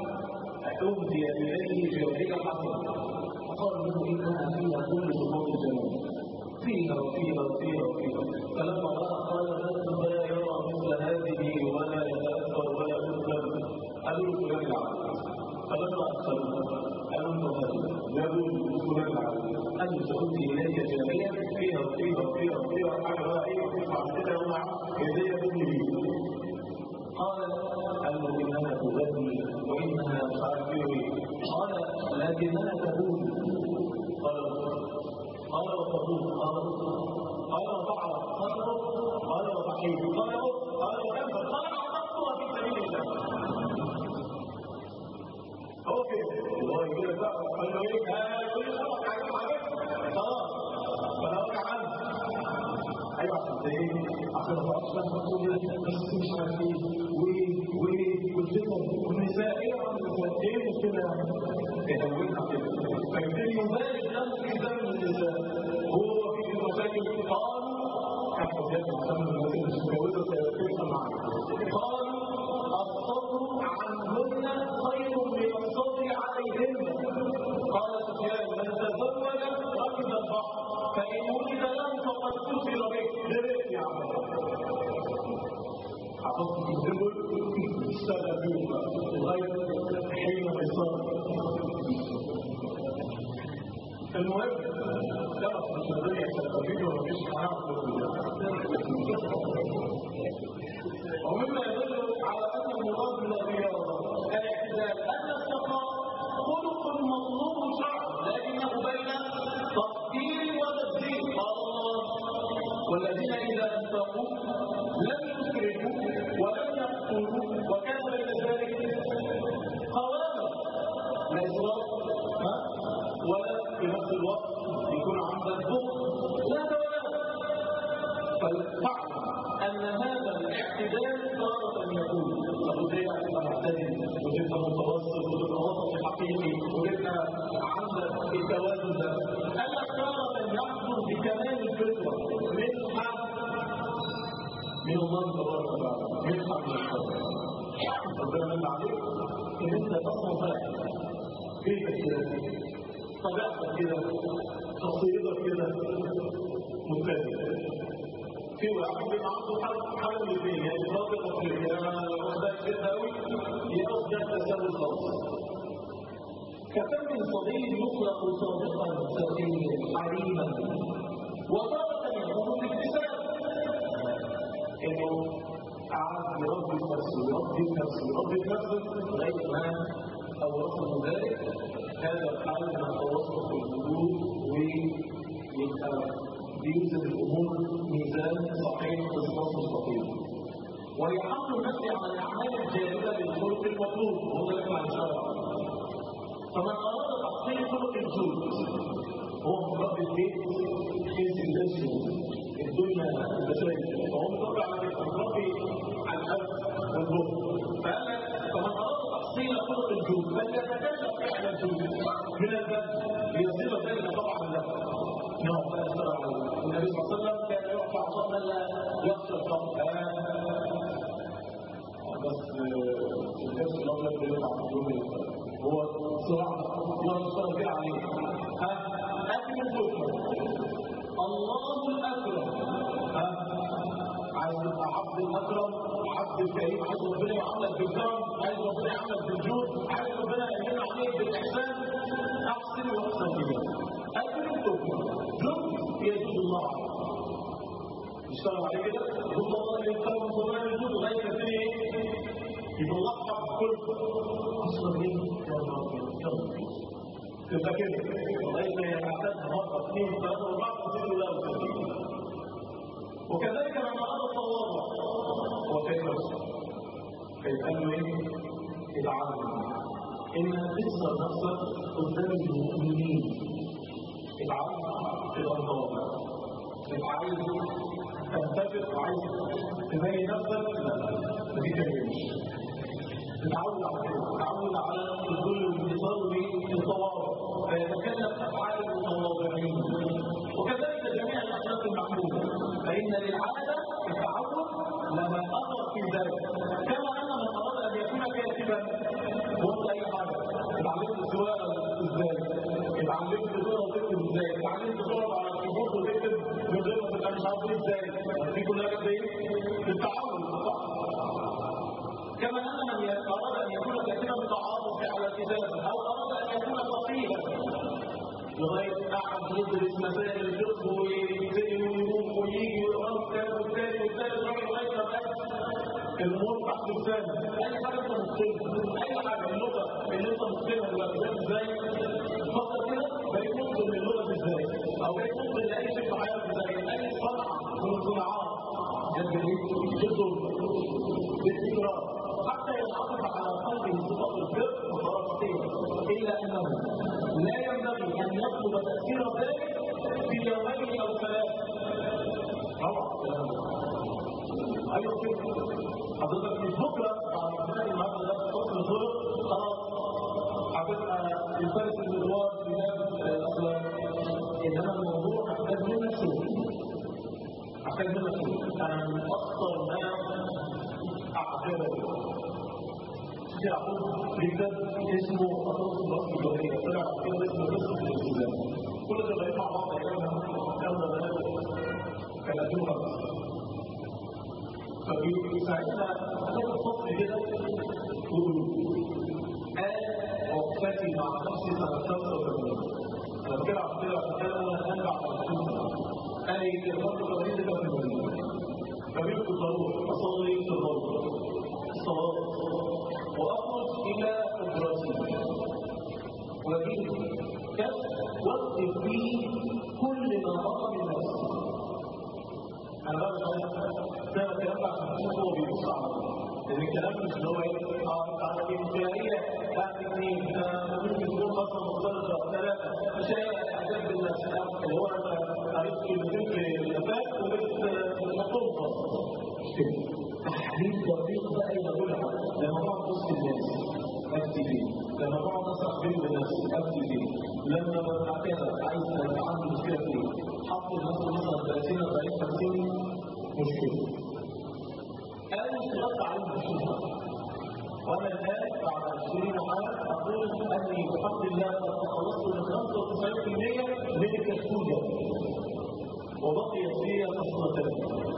أهدي إليه بوجهك حسن فقال له إنها فيها كل صفات الجمال فيها وفيها وفيها وفيها فلما رأى قال لا يرى مثل هذه ولا يتأثر ولا يسلم قالوا له فلان العبد فلما أدخلوا قالوا له هذا جابوا فلان العبد أن سألت إليك جارية فيها وفيها وفيها وفيها حاجة بقى إيه تدفع كده ومع يدي أمي قال قال له إنها تغني وإنها مش عارف إيه قال لكنها تقول قال قال وتقول قال قال وتعرف قال قال وتحيد قال قال وتنفر قال أعطتها في سبيل الله هو كده هو يقول لك بقى قال له ايه ها كل خلاص عارف حاجه خلاص فانا ارجع عنه ايوه عشان ايه عشان ما تقعدش بقى تقول بس مش عارف ايه وايه وايه والفتن والنساء ايه يا عم النساء ايه المشكله يعني يهونها كده فيبتدي يبالغ له في ذنب النساء هو في المشاكل قالوا احنا بجد عشان الناس اللي مش متجوزه تفهم معانا قالوا الصبر عنهن خير من الصبر عليهن قال سفيان من تزوج ركب البحر فان ولد له فقد كفر به لبيت يا عم حفظت الزبل اشتغل بيه لغايه حين الصبر المهم خلاص مش الدنيا شغالين ومفيش حرام ومما يدل على ان المراد من الرياضه الاعتدال ان السخاء خلق مطلوب شرعا لكنه بين تقدير وتبذير قال الله والذين اذا انفقوا لم يسرفوا ولم يقتلوا وكان بين ذلك قواما لا اسراف ولا في نفس الوقت يكون عندك بخل لا ولا فالفعل ان هذا الاعتدال تارة يكون طب ازاي تبقى معتدل وتبقى متوسط وتبقى وسط حقيقي وتبقى عندك التوازن ده قال لك تارة يحصل بكمال الفطرة منحة من الله تبارك وتعالى منحة من الخير ربنا من عليك ان انت تصنع فاهم كيفك كده طبيعتك كده شخصيتك كده مختلفة في واحد بيبقى عنده حل حل الاثنين يعني افراط التفريط يعني انا لو واخدها كده قوي يبقى ده تساوي خالص كفم صغير يطلق صادقا سخيا حليما وتارة يكون الابتسام قعد يربي نفسه يربي نفسه يربي نفسه لغايه ما اورثه ذلك هذا الحال من التوسط في الوجود ويبقى بيوزن الامور ميزان صحيح بصفات مستقيم ويحمل نفسه على الاعمال الجاذبه للخلق المطلوب وهو ده مع الشرع فمن اراد تحصيل خلق الجود هو مربي البيت كيس الدنيا الدنيا البشريه فهو متربي على كده متربي على الاب والروح فقال لك فمن اراد تحصيل خلق الجود فليتكلف فعل الجود من البذل ليصير ذلك طبعا له نعم النبي صلى الله عليه وسلم كان يعطى عطاء من لا يخشى الفقر بس الناس الأولى بيقع في اليوم هو صراع الله يشتغل بيه عليه ها أكل الفكر الله الأكرم ها عايز تبقى عبد الأكرم عبد الكريم عايز ربنا يعاملك بالكرم عايز ربنا يعاملك بالجود عايز ربنا يمن عليك بالإحسان أحسن وأحسن إليك أكل الفكر جزء يجوز الله اشتغل عليه كده ثم الله يتكلم من ضمان الجود ولا يكفي يطلعها بكل اصلا ايه تبقى كده لغايه ما يتعددها مره اثنين ثلاثه اربعه تصير له وكذلك لما اراد التواضع هو كيف كيف قال له ايه؟ اتعلم انها تكسر نفسك قدام المؤمنين اتعلم تبقى متواضع تبقى عايز تنتفق وعايز تبين نفسك لا ما تتكلمش تتعود على كده تتعود على الذل والانتصار والتواضع فيتكلم افعال المتواضعين وكذلك جميع الاخلاق المحموده فان للعاده التعود لما اثر في ذلك كما ان من اراد ان يكون كاتبا وانت اي حاجه اتعلمت السواقه ازاي اتعلمت تقرا وتكتب ازاي اتعلمت تقرا على الكيبورد وتكتب من غير ما تبقى مش عارف ازاي دي كلها كده ايه بالتعود كما ان من اراد ان يكون كاتبا متعاطف على الكتابه او اراد ان يكون فقيها لغايه قعد يدرس مسائل الفقه ويبتدي ويروح ويجي ويقرا كتاب والثاني والثالث لغايه ما بقى الامور تحت لسانه اي حاجه انت متقنها اي حاجه اللغه اللي انت متقنها دلوقتي ده ازاي فكر كده بقيت ممكن اللغه دي ازاي او بقيت ممكن لاي شيء في حياتك ازاي اي صنعه من الصناعات جد جد بالتكرار حتى ينعطف على قلبه صفات الفقه وخلاصته الا انه لا ينبغي ان يطلب تاثير ذلك في يومين او ثلاثه طبعا ايوه كده حضرتك مش بكره بعد ما النهارده ده فصل الظهر خلاص هتبقى يفارس المدوار في باب الاخلاق انما الموضوع محتاج منك شغل محتاج منك شغل انا من اكثر ما اعتبر في عقود كتاب اسمه أطلس الرأس الجوهرية طلع كتاب اسمه قصة الالتزام كل ده بقيت مع بعض أيام كان بنات كان 2005 ففي ساعتها كان الفصل كده يقول قال وقفتي مع نفسي سنة 85 أنا بكده عشان كده عشان كده أنا أنبع على قال لي الفصل الجوهري ده في المدينة فبيبقى ضروري أصلي في الروضة الصلاة وأخرج إلى أجرتي وبه كف واكتب فيه كل ما مر من نفسي أنا بقى ده الكلام ده عشان تشوف هو بيبص على لأن الكلام مش اللي هو إيه أه أنت على الإمكانية بتاعت اثنين ممكن تكون خاصة مختلفة ثلاثة مش هي إعجاب بالناس اللي هو أنت عرفت كلمتين في الأفاق وبتحطهم خاصة تحديد دقيق بقى الى جرعه لما بقعد وسط الناس اكتب فيه لما بقعد اسرح بين الناس اكتب فيه لما ببقى كده عايز ابقى عندي مشكله فيه حط لنفسه مثلا 30 40 50 مشكله قال اشتغلت عليه مشكله وانا الان بعد 20 عام اقول اني بفضل الله قد تخلصت من 95% من الكشكول ده وبقيت لي خصلتان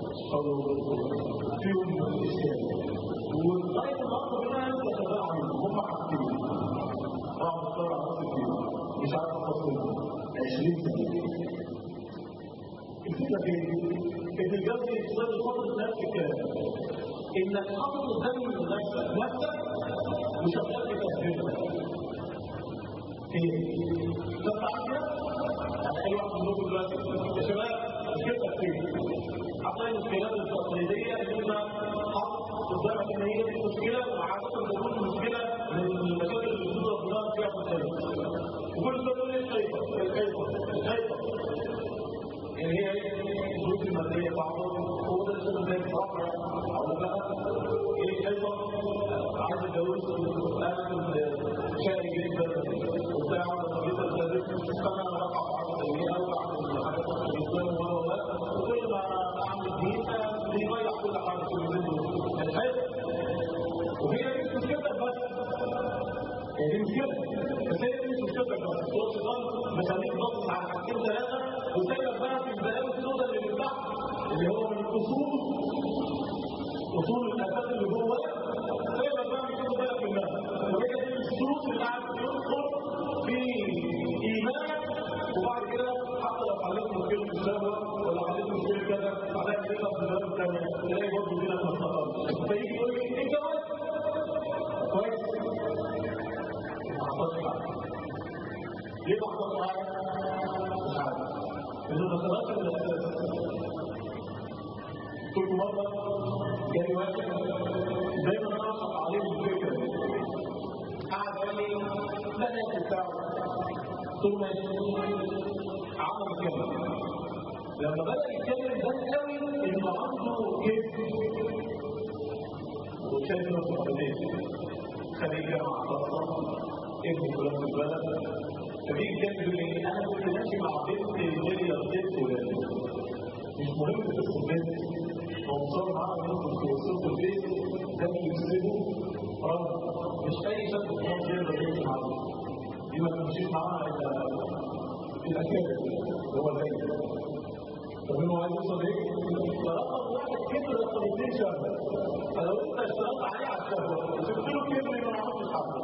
فيهم الإسلام ولغاية النهارده بقى أنت تتابعهم هم حاجتين بعض الطلبة عرفت فيهم مش عارف أفصلهم 20 سنة الفكرة فين؟ إن الجزء يقتصد فترة نفس الكلام انك حاطط قدام نفسك نفسك وشغال في تسبيحك ايه؟ فانت عارف يعني اي واحد منكم دلوقتي يا شباب مشكلتك فين؟ هتلاقي المشكلات التقليديه اللي انت حاطط قدامك ان هي دي مشكله وعاده تكون المشكله من المشاكل اللي بتضرب دماغك فيها في الخارج وكل شويه تقول لي الحيطه الحيطه الحيطه يعني هي الظروف الماديه بعضهم هو ده الشغل زي بصراحه او لا ايه الحيطه عايز اتجوز انا كنت شقي جدا وبتاع جدا لازم فانا بقع بعض الدنيا وبعمل حاجات جدا وكل ما اعمل دين بيضيع كل حاجه في الفيديو الحيطه وهي مش مشكلتك بس هي دي مشكله بس هي مش مشكلتك بس هو الشيطان مخليك باصص على حاجتين ثلاثه وسايبك بقى في البلاوي السوداء اللي من تحت اللي هو من الاصول اصول الاساس اللي جوه سايبك بقى مش واخد بالك منها وهي دي السوق اللي قاعد يدخل في ايمانك وبعد كده حتى لو حليت مشكله الشهوه ولا حليت مشكله كذا بعدها تلاقيها في الباب الثانيه تلاقي برضه دينك ما استقرش فيجي يقول لي انت كويس كويس ما حصلش حاجه ليه ما حصلش حاجه؟ مش عارف انه ما سبقش من الاساس كل مره جالي واحد دايما نعرف عليه الفكره قعد قال لي لا ياكل بتاعه قلت له ماشي عمل كده لما بدا يتكلم ده قوي انه عنده كيف وشايف نفسه حديث خريج جامعه خاصه ابن فلان في البلد فبيجي يتكلم يقول لي انا كنت ماشي مع بنت غير بنت ولاد مش مهم قصه البنت هو مصور معاها بنت في وسط البيت ده بيكسبه رد مش اي شاب في مصر يقدر يمشي معاه دي ما تمشيش معاها الا الاكابر اللي هو البيت طب هو عايز يوصل ايه؟ فرقم واحد كبر رقم اثنين شهر فلو انت اشتغلت عليه على الشهر وسبت له كبر ما عملتش حاجه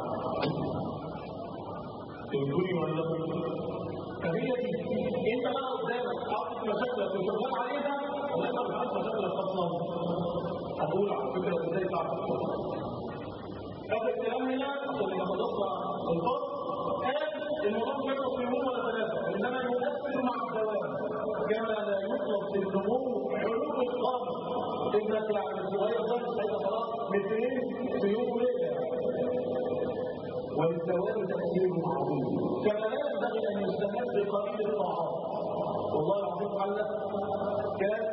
تقولي ولا فهي دي انت بقى قدامك حاطط مشاكلك وشغال عليها ولا انت مش عارف مشاكلك اصلا هقول على فكره ازاي تعرف هذا الكلام هنا عشان لما خلصنا الفصل قال الموضوع مش يخلص في يوم ولا ثلاثه انما يؤثر مع الدوام كما لا يطلب في النمو علوم القلب ابنك يعني صغير ده مش هيبقى خلاص مترين في يوم وليله وللثواب تأثير عظيم كما لا ينبغي أن يستمر بقليل الطاعات والله العظيم علق كان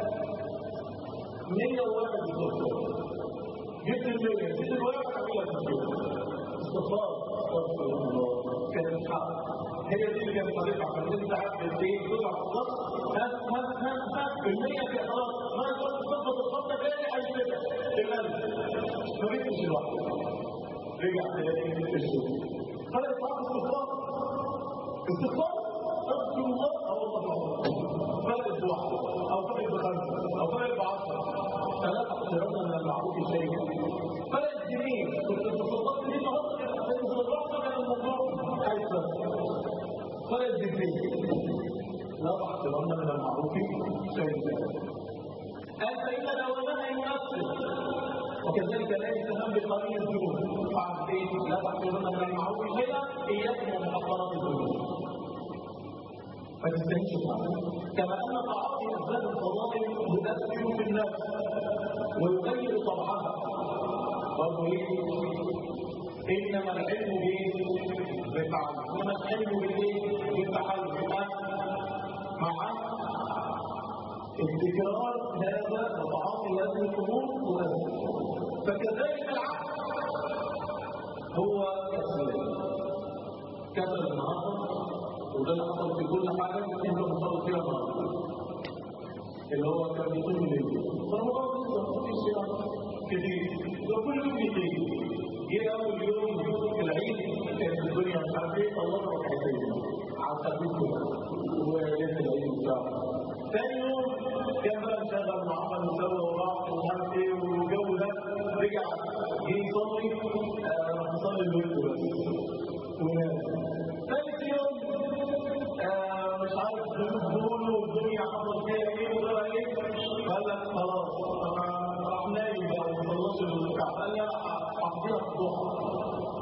101 بالظبط جبت المية جبت الواحد عملها بالظبط استغفار استغفر الله كان مش حق هي دي اللي كانت طريقة عشان انت قاعد بالليل تطلع في الصف ها ها ها ها المية كده خلاص ما يقدر تظبط الخطة جاي هيسيبها في القلب ما بيتش لوحده رجع تلاقي في السوق فرق صعب استغفار استغفار اذكر الله او الله فرق بواحد او فرق بخمسه او فرق بعشره ثلاثه احترامنا من المعروف الشركه فرق جميل كنت تصدقت لي النهارده كنت تصدقت كان الموضوع ايسر فرق جميل لا احترامنا من المعروف شركه قال فإن دواما يؤثر وكذلك لا يستهان بقليل الذنوب فعن ايه لا تحقرن من المعروف شيئا اياكم ومحقرات الذنوب فتستهينش كما ان تعاطي اسباب الفضائل يؤثر في النفس ويغير طبعها برضه ايه انما العلم بايه بالتعلم انما العلم بالايه بالتحلم يبقى مع التكرار هذا وتعاطي هذه الامور مؤثر فكذلك العقل هو كسلان كسل النهارده وده اللي حصل في كل حاجه انت مصاب فيها النهارده اللي هو كان بيقول لي فهو لسه مفيش كتير وكل يوم بيطير جه اول يوم في العيد كانت الدنيا مش عارف ايه طلعنا ركعتين على الخفيف كده وليله العيد بتاعه ثاني يوم كان بقى مشغل وعمل وسوى وراح ومش عارف ايه والجو ده رجع جه يصلي راح يصلي الوتر بس ونام ثالث يوم آه مش عارف دول والدنيا حصل فيها ايه وده ايه قال لك خلاص راح نايم بقى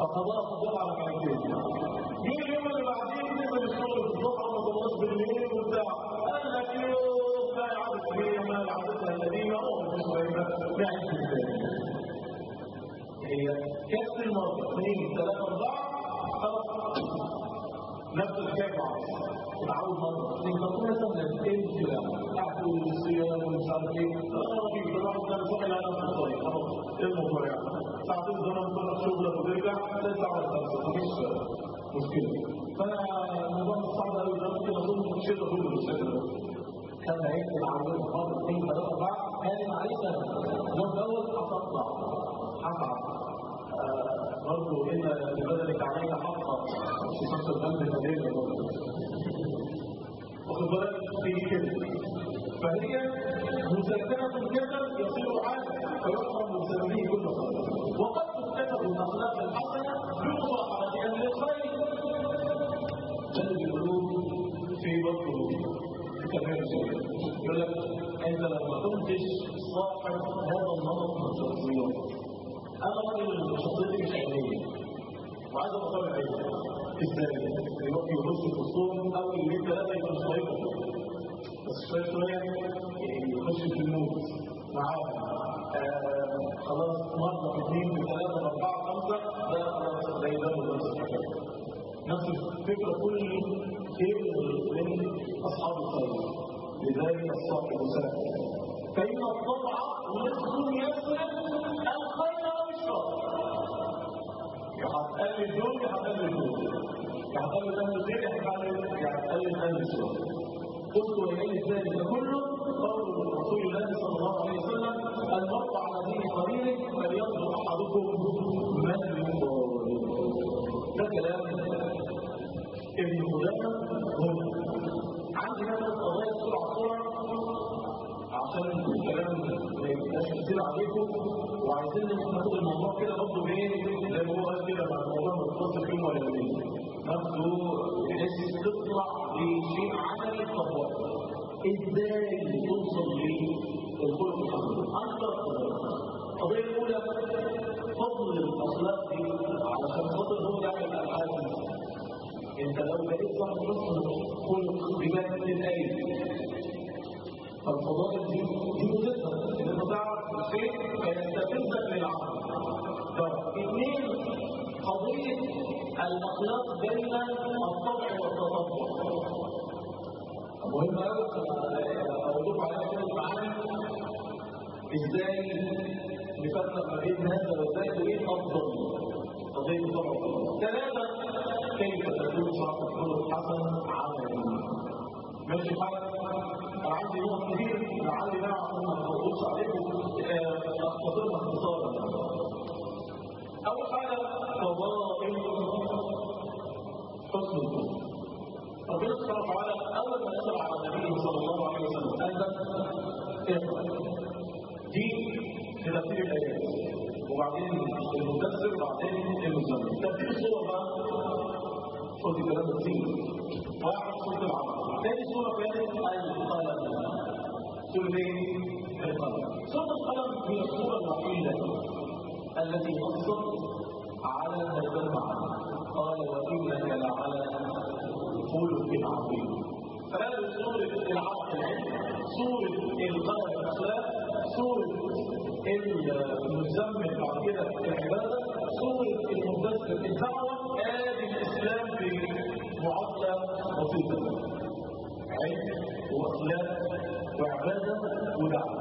فقضاء الظهر على ركعتين جه اليوم اللي بعديه نزل الشغل في الظهر ما خلص بالليل وبتاع قال لك يوم ما يعرف هي ما عادتها القديمه او مش فايده لعب ازاي هي كاس المره اثنين ثلاثه اربعه خلاص نفس الحكايه مع تعود مره اثنين طب مثلا ايه المشكله؟ اعطوا الصيام ومش عارف ايه انا رهيب الواحد ده بيروح الى نفس الطريق خلاص ايه الموضوع يعني؟ ساعتين زمان تروح شغلك وترجع ترجع على خمسه مفيش مشكله فانا الموضوع مش صعب قوي ده ممكن اظن الشتاء كله بالشكل ده كان عيد العربية مرة اثنين ثلاثة أربعة كان معلش اليوم الأول هتطلع هتعب برضه إن ببدنك عليك حقا مش خمسة القلب فدينا برضه واخد بالك في كده فهي مسكنة الكسر يصير عادة فيحرم بسببه كل خير وقد تكتسب الأخلاق الحسنة بمصاحبة أهل الخير جلب القلوب في بطنه كمان يقول لك انت لو ما كنتش صاحب هذا النمط من الشخصيات انا راجل شخصيتي مش علميه وعايز ابقى طالع عيني ازاي؟ يروح يبص في الصوم او اللي ثلاثه يبقى مش طايقه بس شويه شويه يخش في الموت معاهم آه خلاص مره اثنين ثلاثه اربعه خمسه ده خلاص ده يبان نفس الحكايه نفس الفكره كل خير من اصحاب الخير لذلك الصاحب سهل فان الطبع نصف يسرق الخير او الشر هتقلل دول هتقلل دول هتقلل اهل الخير هتقلل اهل الشر قلت واليه ذلك كله قول رسول الله صلى الله عليه وسلم المرء على دين قرينه فلينظر احدكم من يضارب ده كلام ابن قدامه هنا عندي هذا القضايا بسرعه بسرعه عشان الكلام ما يبقاش كتير عليكم وعايزين ناخد الموضوع كده برضه بايه زي ما هو قال كده مع الموضوع متصل فيه ولا ايه ناخده بحيث تطلع بشيء عملي تطبق ازاي توصل للخلق الحسن اكثر القضيه الاولى فضل الاخلاق دي علشان خاطر هو ده الحاجه انت لو لقيت واحد حسن خلق بجد الايه فالفضائل دي دي مهمه ان انت تعرف الشيء فيستفزك للعمل اثنين قضيه الاخلاق بين الطبع والتطبع مهم قوي اقول عليها كده معانا ازاي نفرق ما بين هذا وذاك وايه افضل قضيه الطبع ثلاثه كيف تكون شرط الخلق حسن عملي ماشي حاجه عندي نقط كتير لعلي بقى عشان ما اطولش عليكم اختصرها اختصارا اول حاجه فضائل حسن الخلق ربنا سبحانه وتعالى اول ما نزل على النبي صلى الله عليه وسلم انزل اقرا دي في تفسير الايات وبعدين المدثر وبعدين المزمل تفسير الصور بقى صوت الكلام كتير واحد صوت العرب ثاني صوره كانت القلم سوره ايه؟ القلم سوره القلم هي الصوره الوحيده التي نصت على هذا المعنى قال وانك لعلى خلق عظيم فهذه سورة العرق العلم سورة القلم الأخلاق سورة المزمل بعد كده العبادة سورة المدثر الدعوة آدي الإسلام في معادلة بسيطة علم وأخلاق وعبادة ودعوة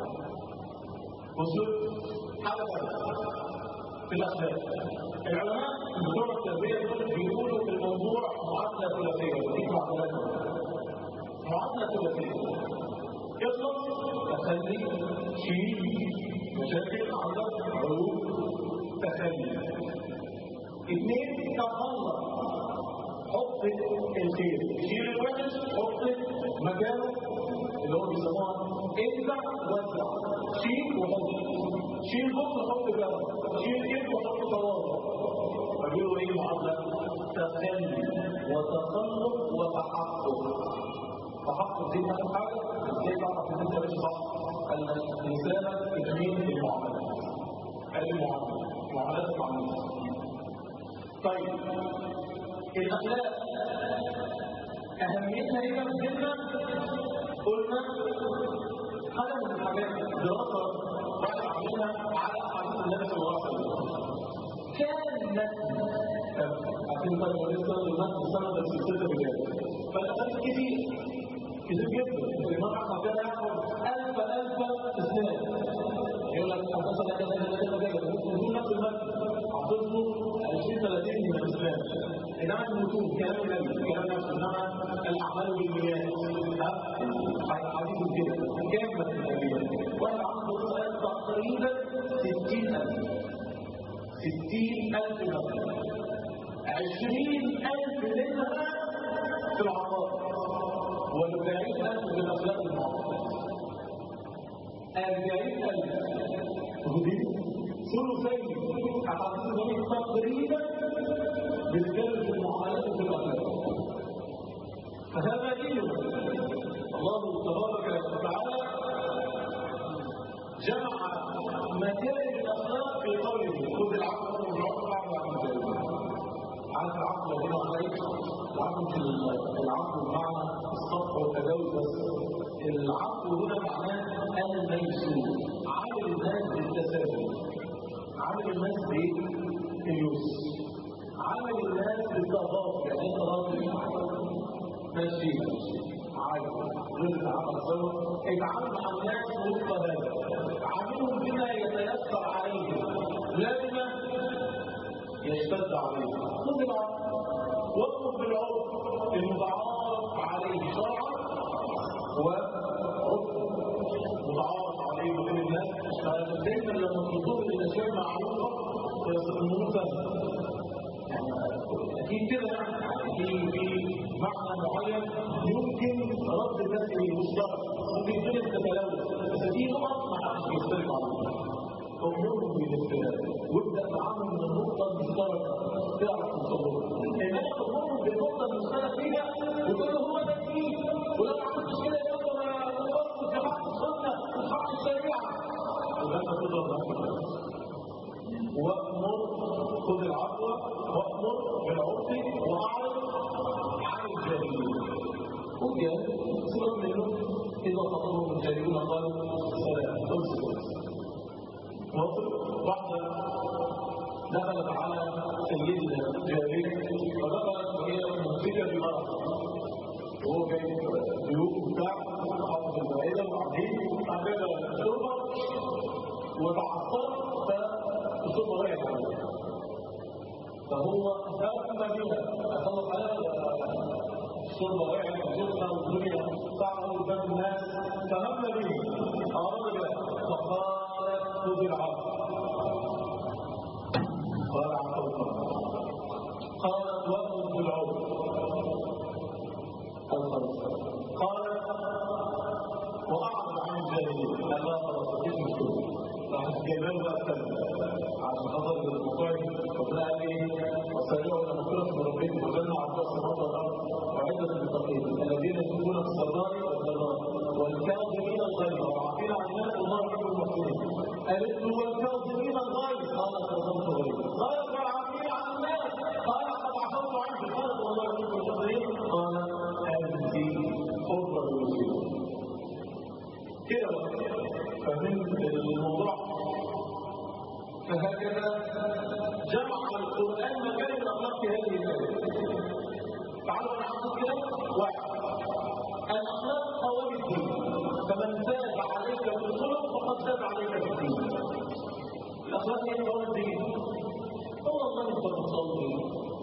وسورة حاجة في الأخلاق العلماء بتوع التربية بيقولوا في الموضوع معادلة ثلاثية ودي معادلات معادلة ثلاثية اطلق تخلي شيء مشاكل عندك عيوب تخلي اثنين تخلص حط الخير شيل الوحش حط مكانه اللي هو بيسموها انزع وزع شيل وحط شيل بطن حط جنب شيل كيف وحط تواضع فبيقولوا ايه معادله تخلي وتخلق وتحقق تحقق دي اهم حاجه ازاي تعرف ان انت ماشي صح ان لسانك اثنين في المعاملات قال المعاملات معاملات مع الناس طيب الاخلاق اهميتها ايه في الذمه قلنا حاجه من الحاجات دراسه بعد عاملها على احاديث النبي صلى الله عليه وسلم كان عشان طيب ولسه المسجد سند السلسله بجد فالاحاديث كتير كتير جدا الامام احمد كان ياخد الف الف اسناد يقول لك حدثنا كذا كذا كذا كذا بدون نفس المسجد حافظه 20 30 من الاسلام انما المتون كلام النبي كلام نفسه انما الاعمال بالنيات حديث كده كامل النبي واحد عنده سؤال تقريبا 60000 60000 مثلا 20000 منها في العقار و40000 في الاخلاق المعاصره 40000 ودي ثلثين احاديث النبي تقريبا بتتكلم في المعاملات وفي الاخلاق فهذا دين الله تبارك وتعالى جمع مكارم الاخلاق في قوله خذ العفو والعفو عن ذلك عارف العفو هنا عليك العفو في العفو بمعنى الصفح والتجاوز بس العفو هنا معناه الميسور عامل الناس بالتساهل عامل الناس باليسر عامل الناس بالتضاد يعني انت راجل ماشي عادي غير العمل سوا اتعامل مع الناس وفق هذا عاملهم بما يتيسر عليهم لا بما يشتد عليهم خذ العفو واطلب بالعرف المتعارف عليه شرعا وعرف متعارف عليه بين الناس فدايما لما تنظر الاشياء معروفه الامور سهله اكيد كده في في معنى معين يمكن رد الناس اليه مشترك ممكن الدنيا تتلوث بس دي نقط ما حدش بيختلف عليها امورهم بالاختلاف وابدا معاهم من النقطه المشتركه تعرف توصلها انما امورهم بالنقطه المشتركه فيها وتقول هو ده الدين ولو ما عملتش كده يبقى انا بوصل في حق السنه وفي حق الشريعه يبقى انت تضرب نفسك وامر خذ العفو وامر بالعرف واعرض عن الجاهلين وجاء سبب منه اذا خطبهم الجاهلون قال سلام امسك واصل واحده دخلت على سيدنا جابر فدخلت وهي ممسكه بمرض وهو جاي ضيوف بتاع حافظ المائده وقاعدين قاعده شربه وتعصبت فالصوت وقعت عليه فهو هم بها اخلص عليها الشربه وقعت وشربها والدنيا صعبه قدام الناس فهم به اراد فقالت خذ العفو قال عفو قالت وامر بالعرف قالت واعرض عن الجاهلين قال لا خلاص مفيش مشكله راحت جايبان بقى الثانيه عشان خاطر الموضوع ربنا قال ايه وسارعوا الى مغفره من ربكم وجنه عرضها السماوات والارض وعده للمتقين الذين يكون في السراء والضراء والكاظمين الغيظ والعافين عن الناس والله يحب المحسنين قالت له والكاظمين الغيظ قال كظمت غيظ قالت والعافين عن الناس قال قد عفوت عنك قالت والله يحب المحسنين قال انت حره الوجود كده فمن الموضوع فهكذا جمع القرآن مكان الأخلاق في هذه الآية تعالوا نحفظ كده واحد الأخلاق قوام الدين فمن زاد عليك في الخلق فقد زاد عليك في الدين الأخلاق هي قوام الدين هو الله أنت مصلي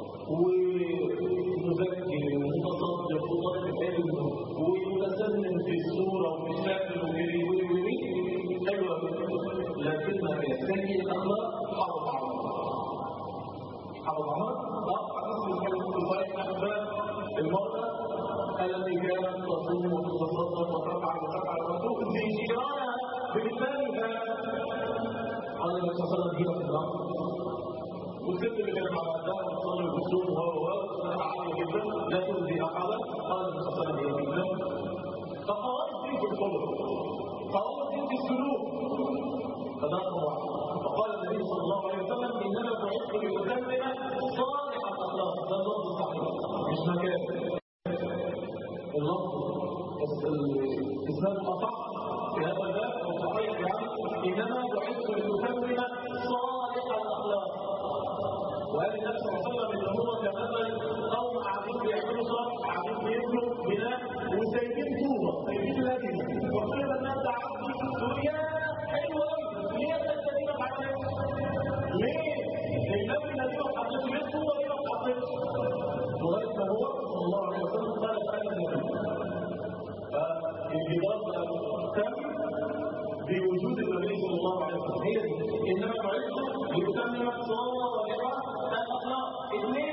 ومزكي ومتصدق وطالب علم ومتسلم في الصورة وفي الشكل وفي وي حلوة لكنها سيء الأخلاق حافظ على حافظ على حديث الحديث في صحيح أحباب المرأة التي كانت تصوم وتتصدق وتفعل وتفعل وتؤذي جيرانها بلسانها قال النبي صلى الله عليه وسلم هي في النار والست اللي كانت على قدها وتصلي وتصوم وهو وهو عالية جدا لا تؤذي أحدا قال النبي صلى الله عليه وسلم هي في النار فقوات دي في الخلق قوات دي في السلوك فده واحد فقال النبي صلى الله عليه وسلم انما بعثت لاتمم صالح الاخلاق ده اللفظ الصحيح مش مكان اللفظ الاسلام الاصح في هذا الباب او صحيح يعني انما بعثت لتتمم صالح الاخلاق وقال النبي صلى الله عليه وسلم ان هو كمثل قوم قاعدين بيعملوا صالح قاعدين بيبنوا بناء وسايبين طوبه سايبين لجنه وقيل الناس ده عبدي تقول يا حلو قوي ليه انت الذين ما عملتش؟ ليه؟ اللجنه دي ما حطيتش ليه الطوبه دي ما حطيتش؟ لغايه ما هو صلى الله عليه وسلم قال فانا النبي فالجدار تم بوجود النبي صلى الله عليه وسلم هي دي انما بعثت ليتمم صالح الاخلاق اثنين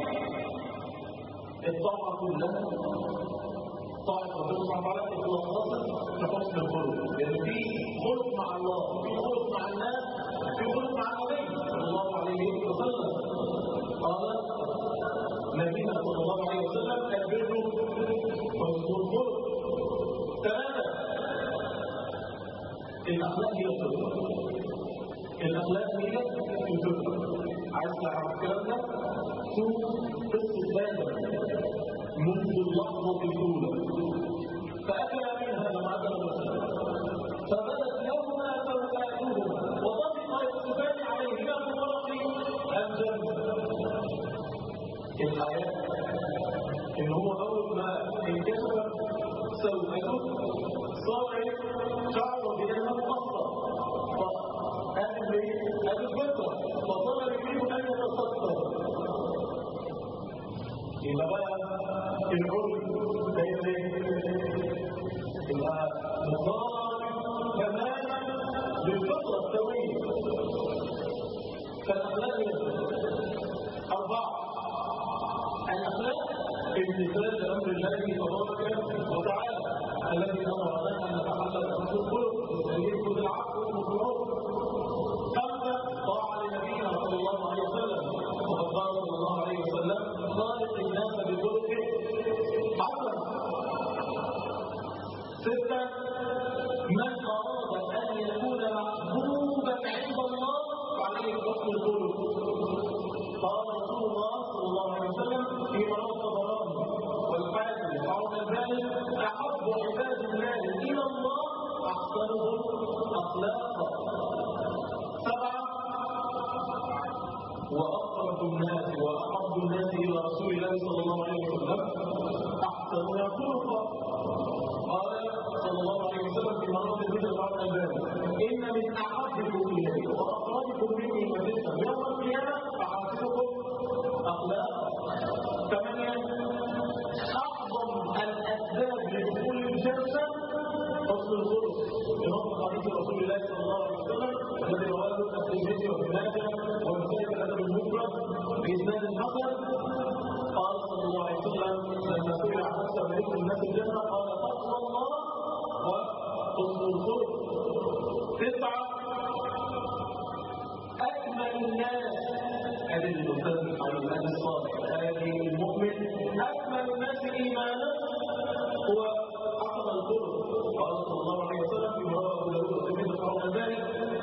الطاعه كلها طاعه ربنا سبحانه وتعالى تتلخص في حسن الخلق يعني في خلق مع الله في خلق مع الناس في خلق مع النبي صلى الله عليه وسلم قال نبينا صلى الله عليه وسلم البر حسن الخلق ثلاثه الاخلاق هي الفطره الاخلاق هي الفطره عايز تعرف الكلام ده شوف قصه ادم منذ اللحظه الاولى فاكل منها لما اكل فبدت لهما سوءاتهما وطفقا يكتبان عليهما في ورق الجنه الحياه ان هو اول ما انكشف سوءته صار شعره بدمه اصفر فقال لي ابي الفطره فصار يريد ان يتصدر يبقى بقى العرف زي يبقى مضارب تماما بالفطره السويه فالاخلاق اربعه الاخلاق امتثال لامر الله تبارك وتعالى الذي امر لنا ان نتحلل بحسن الخلق ونستجيب بالعفو والمكروه خمسه طاعه لنبينا صلى الله عليه وسلم وقد قال صلى الله عليه وسلم خالق الناس بخلق حسن سته من اراد ان يكون محبوبا عند الله فعليه حسن الخلق قال رسول الله صلى الله عليه وسلم في مرض الطبراني والحاكم وعرض البالغ احب عباد الله الى الله احسنهم اخلاقا سبعه واقرب الناس واحب الناس الى رسول الله صلى الله عليه وسلم احسنها خلقا قال صلى الله عليه وسلم في مرض الهجره بعد البالغ ان من احبكم الي واقربكم مني مجلسا يوم القيامه احاسبكم اخلاقا ثمانيه اعظم الاسباب لدخول الجنه حسن الخلق بنص حديث رسول الله صلى الله عليه وسلم الذي رواه الترمذي وابن ماجه ومسائل الادب المفرد باسناد حسن قال صلى الله عليه وسلم لما سئل عن اسباب دخول الناس الجنه قال تقوى الله وحسن الخلق تسعه اكمل الناس هذه الاستاذ الحبيب هذا الصالح هذه المؤمن اكمل الناس ايمانا هو حسن الخلق قال صلى الله عليه وسلم في رواه ابو داود والترمذي وابن ذلك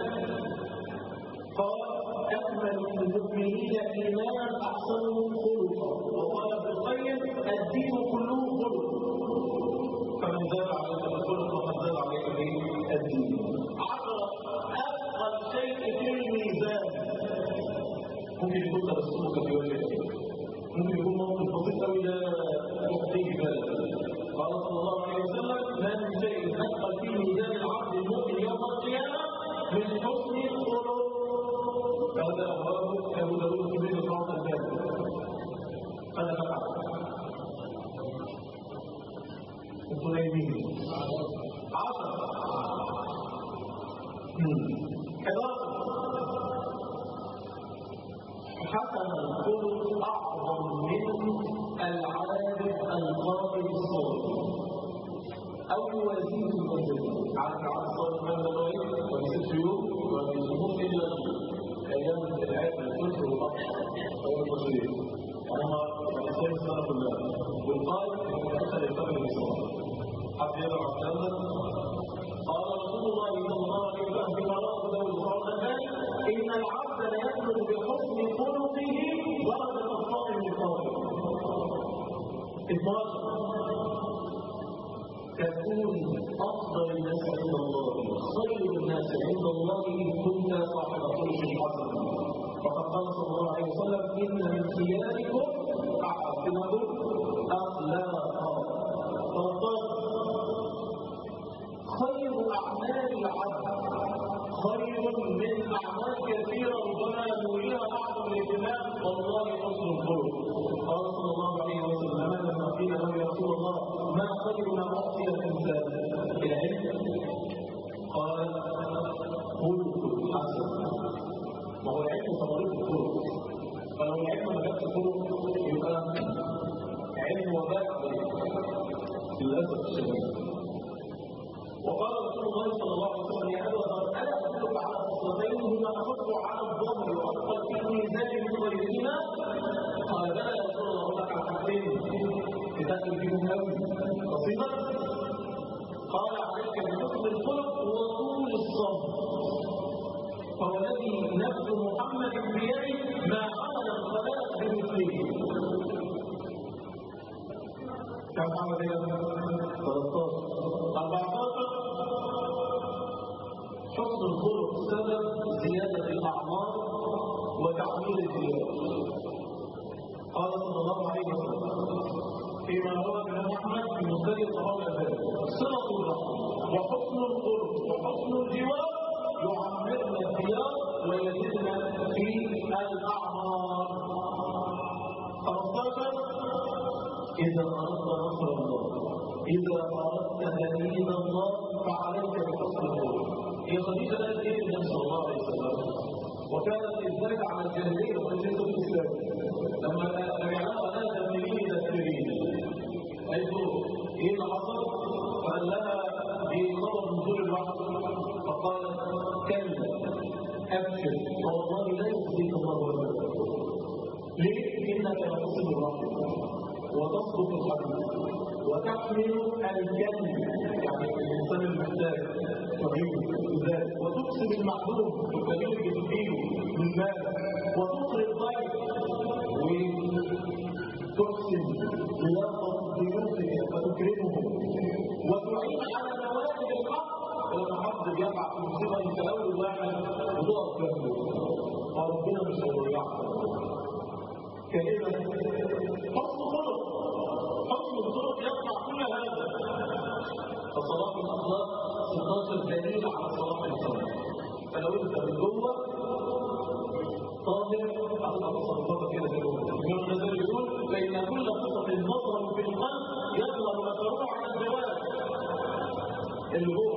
قال اكمل المؤمنين ايمانا احسنهم خلقا وقال ابن القيم الدين كله خلق فمن زاد عليك الخلق فقد زاد عليك به الدين عشرة اثقل شيء في الميزان ممكن يكون تبسمك في وجهك ممكن يكون موقف بسيط قوي لا يعطيه بالك قال صلى الله عليه وسلم ما من شيء اثقل في ميزان العبد المؤمن يوم القيامه من حسن الخلق هذا رواه ابو داود في بيت الصراط الثاني هذا فقط الطليمين عشر حداشر حسن الخلق اعظم من العابد القائل الصالح او يوازيه المنزل على العبد الصالح من الغيب ويسيب يوم ويسمون الا ايام العيد الكفر والاقصى ايام التصوير انا الانسان السنه كلها والقائد يتاثر يتبع الصالح حتى يدعو الكلام قال رسول الله صلى الله عليه وسلم في مرات داود وقال ان العبد لا يبلغ بحسن خلقه درجه الصائم أفضل الناس عند الله خير الناس عند الله إن كنت صاحب خلق حسن وقد قال صلى الله عليه وسلم إن من خياركم أحسنكم أخلاقا فقال خير أعمال العبد خير من أعمال كثيرة ربما نريها بعض الاهتمام والله حسن الخلق قال صلى الله عليه وسلم لما قيل له يا رسول الله ما خير ما أعطي الإنسان العلم قال خلق حسن ما هو العلم ثمرته الخلق فلو العلم ما جابش خلق يبقى علم وباء للأسف الشديد وقال رسول الله صلى الله عليه وسلم يا ابا ذر الا ادلك على خصلتين هما اخف على الظهر واثقل في الميزان من غيرهما قال بلى يا رسول الله لك على حاجتين تدخل فيهم قوي بسيطه قال عليك بحسن الخلق وطول الصبر فوالذي نفس محمد بيده ما عمل الخلاق بمثله كم عمل ايه 13 حسن الخلق سبب زيادة الأعمار وتعمير الديار قال صلى الله عليه وسلم فيما روى ابن احمد في مسند رواه ذلك صلة الرحم وحسن الخلق وحسن الجوار يعمرن الديار ويزدن في الأعمار 15 إذا أردت نصر الله إذا أردت دليل الله فعليك بحسن الخلق هي خديجة لا تجيب النبي صلى الله عليه وسلم وكانت إزاي على الجاهلية وخديجة الإسلام لما يعلموا أنها تمرين تسرين حيث إيه اللي حصل؟ فقال لها بخبر نزول الوحي فقال كلا أبشر والله لا يخزيك الله أبدا ليه؟ إنك لتصل الرحم وتصدق الحديث وتحمل الجن يعني الإنسان المحتاج وغيره ذلك وتقسم المعدوم الدليل بتفيده من مال وتقري الضيف وتحسن ضيافة ضيوفه وتكرمهم وتعين على نوائب الحق ولما حد بيقع في مصيبه انت اول واحد وتقف جنبه فربنا مش هيضيعك كلمه حسن خلق حسن الخلق يقطع كل هذا فصلاح الاخلاق 16 دليل على صلاح الخلق فلو انت من جوه طاهر على تصرفاتك كده في الجوه ابن الغزالي يقول فان كل قصه نظر في القلب يظهر اثره على الجوارح اللي هو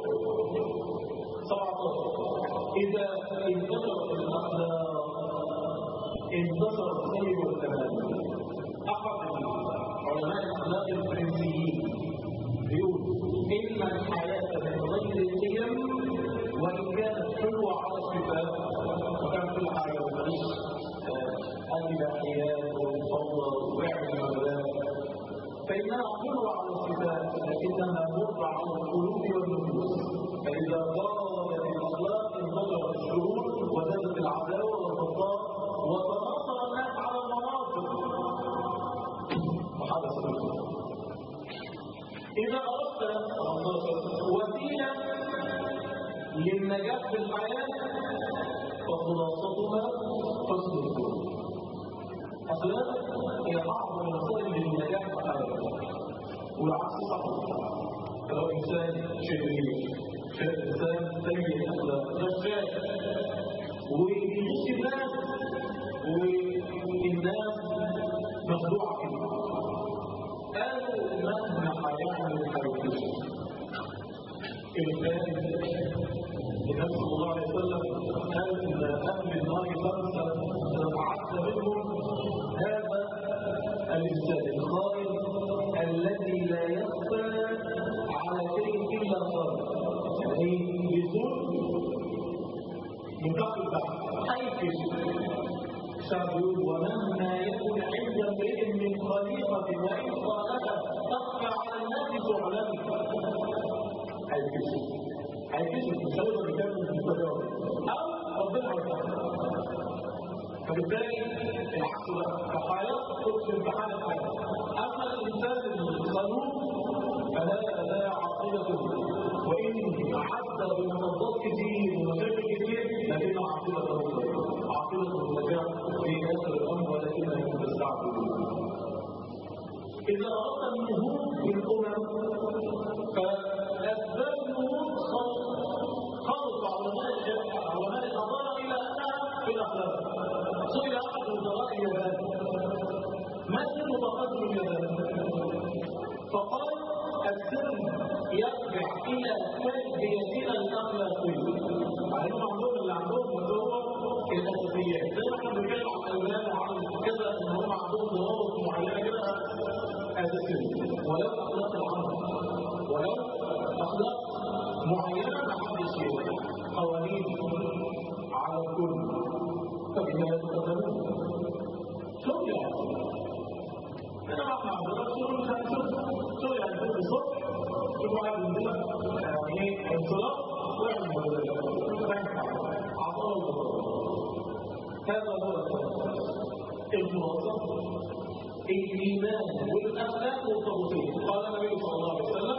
17 اذا انتشرت الاخلاق انتشر الخير والكمال احد علماء الاخلاق الفرنسيين يقول ان الحياه من غير القيم وان كانت حلوه على الشفاء وكان كل حاجه ومعيش الاباحيات والفوضى وبعد المبادئ فانها حلوه على الشفاء لكنها مره على القلوب والنفوس فاذا ضربت الاخلاق انتشرت الشرور وزادت العداوه والبغضاء وتناصر الناس على المناصب وحدث إذا أردت وسيلة للنجاح في الحياة فخلاصتها حسن الخلق أخلاق هي أعظم وسائل للنجاح في الحياة والعكس صحيح فلو إنسان شرير إنسان سيء الأخلاق غشاش وبيغش الناس والناس مخدوعة فيه قالوا مهما هيعمل هيكشف الإنسان النبي صلى الله عليه وسلم قال إن أهل النار خمسة نبعث منهم هذا الإنسان الخائن الذي لا يخفى على شيء إلا خائن يعني يزول من تحت البحر هيكشف سبيل ومهما يكن عند امرئ من خليقة وإن قالها تخفى على الناس تعلم هيكشف هيكشف بسبب الرجال من التجارة أو ربنا هيفتح فبالتالي العكس بقى الحياة تقسم بحال الحياة أما الإنسان الخلوق فهذا لا عقيم عاقبته وإن عدى بمنظات كتير ومشاكل كتير لكن عاقبته عاقبته النجاح في آخر الأمر ولكنهم تستعجلون إذا أردت النهوض بالأمم فأسباب النهوض خلط علماء علماء الحضارة إلى أنها في الأخلاق سئل أحد وزراء اليابان ما سر تقدم اليابان؟ فقال السر يرجع إلى تربيتنا الأخلاقية عارفين عندهم اللي عندهم اللي هو الأساسيات زي ما احنا بنتكلم عن الألمان وعن كذا إن هم عندهم ضوابط معينة كده أساسية ولو أخلاق العمل ولو أخلاق معينة ما حدش قوانين على الكل فبما يتقدمون شو يعني؟ أنا ما أعرف شو مش هنشوف شو يعني كل الصبح شوف واحد مننا يعني إيه انطلاق ويعمل عطاء هذا هو الخلاصة الإيمان والأخلاق مرتبطين قال النبي صلى الله عليه وسلم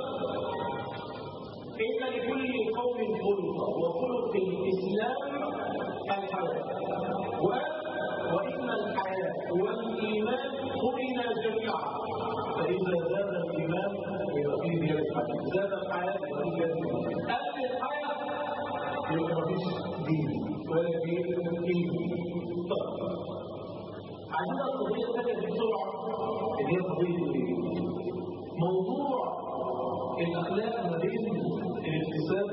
إن لكل قوم خلقا وخلق الإسلام الحياة وإن الحياة والإيمان قرنا جميعا فإذا زاد الإيمان يبقى فيه زيادة الحياة زاد الحياة يبقى فيه زيادة الإيمان قل الحياة يبقى مفيش دين ولا في دين طيب عندنا القضية الثانية بسرعة اللي هي قضية موضوع الأخلاق ما بين الاكتساب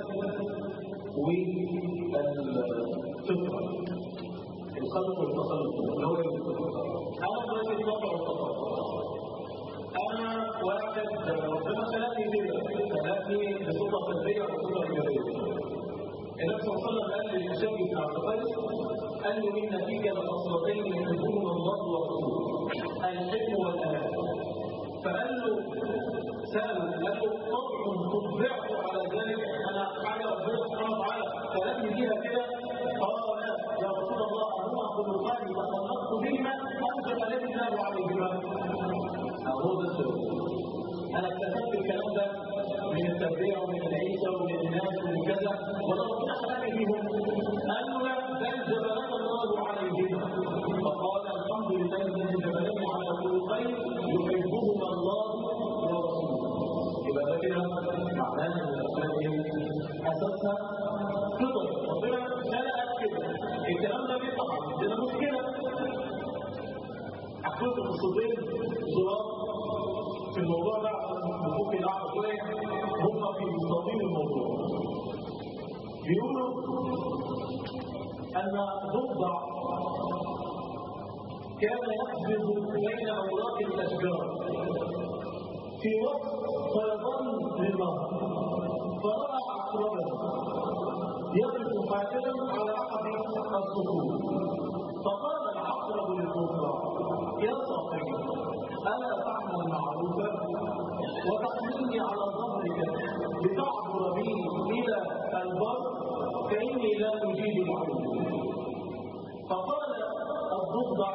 والفطرة الخلق والتخلق اللي هو أنا دلوقتي الفطرة والتخلق أنا واحد ربنا خلقني كده خلقني بصفة سلبية وصفة إيجابية النبي صلى الله عليه وسلم قال للشاب بن عبد القيس قال له إن فيك لخصلتين يحبهما الله ورسوله الحكم والأمان فقال له سأل قال له طبع تطبعت على ذلك أنا حاجة ربنا سبحانه وتعالى خلقني بيها كده قال لا يا رسول الله هما خلقان تخلقت بهما أنزل الذي الله عليهما هو ده السؤال أنا اكتسبت الكلام ده من التربية ومن العيشة ومن الناس ومن كذا ولا ربنا خلقني بيهم قال له لا بل جبلنا الله عليهما فقال الحمد لله الذي جبلني على خلقين يحبهما الله ورسوله يبقى ده كده معناه ان الاسباب اساسها فطر ربنا خلقك كده الكلام ده بيطلع عندنا مشكله حكيت قصتين ظلام في الموضوع ده ممكن نعرف شويه هم في مستوطين الموضوع بيقولوا ان ضفدع كان يقفز بين اوراق الاشجار في وقت فيضل للنهر فراى عقربا يقف حاكما على احد الصخور فقال العقرب للضفدع يا صاحبي الا تعمل معروفا وتحملني على ظهرك لتعبر بي الى البر فاني لا اجيب العروض فقال الضفدع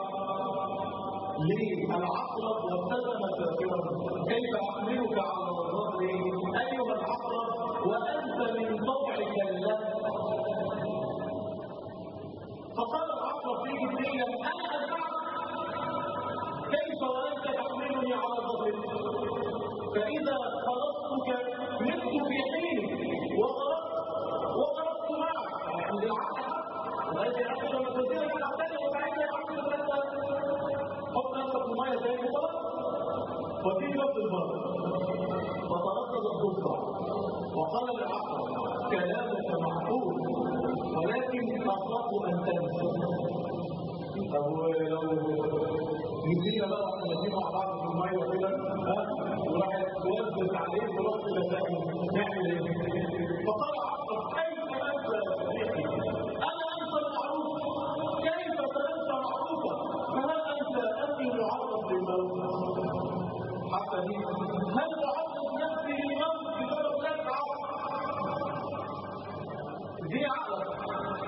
للعقرب وابتسم ساخرا كيف احملك على ظهري ايها العقرب وانت من طبعك اللذ فقال العقرب في جبريل انا ادفعك كيف وانت تحملني على ظهرك فاذا خلصتك مت في حين وضربت وضربت معك عند العقل وهذه العقل لما تزيد على الثانيه وبعدين العقل حط نفسك في الميه زي كده وتيجي وقت البر فتردد الضفدع وقال للعقل كلامك معقول ولكن اخاف ان تنسى طب لو نسينا بقى احنا نسينا مع بعض في الميه كده ها وواحد توزت عليه ورحت لسائل نعمل ايه؟ فقال عقل كيف انسى انا انسى المعروف كيف تنسى معروفا فهل انت اني معرض للموت حتى دي هل تعرض نفسي للموت بسبب ذلك دي عقلك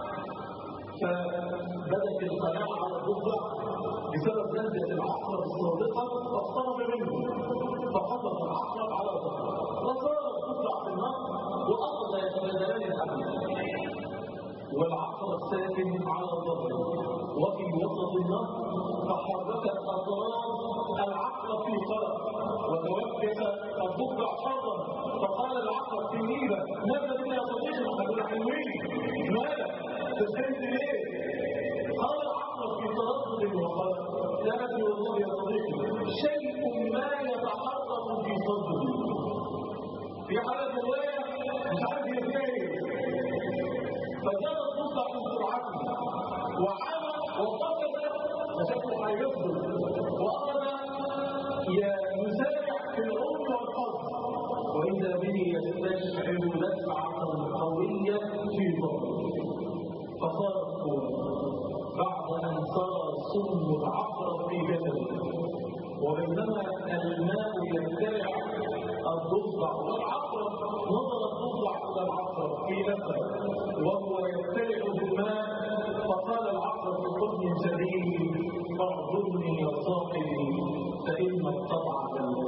فبدت القناعه على الضفدع بسبب نزله العقرب الصادقه فاقترب منه فقبض العقرب على ظهره وصار الضفدع في النار واخذ يتبادلان الحديث والعقل الساكن على ظهره وفي وسط النهر فحركت اطراف العقل في خلق وتوكس الضفدع حرا فقال العقل في النيبه ماذا بنا يا صديقي احنا حلوين مالك تستنت ليه قال العقل في تردد وقال لا ادري والله يا صديقي شيء ما يتحرك في صدري في حاله جوايا مش عارف يتنين فجاء الضفدع من سرعته وعاد وقفز فشكله هيفضل واخذ يسارع في العمر والقصد واذا به يستشعر لسعه قويه في ظهره فصارت قوه بعد ان صار سم العقرب في جسده وبينما الماء يبتلع الضفدع والعقرب نظر الضفدع الى العقرب في نفسه وهو يبتلع بالماء فقال العقرب بحزن شديد اعذرني يا صاحبي فان الطبع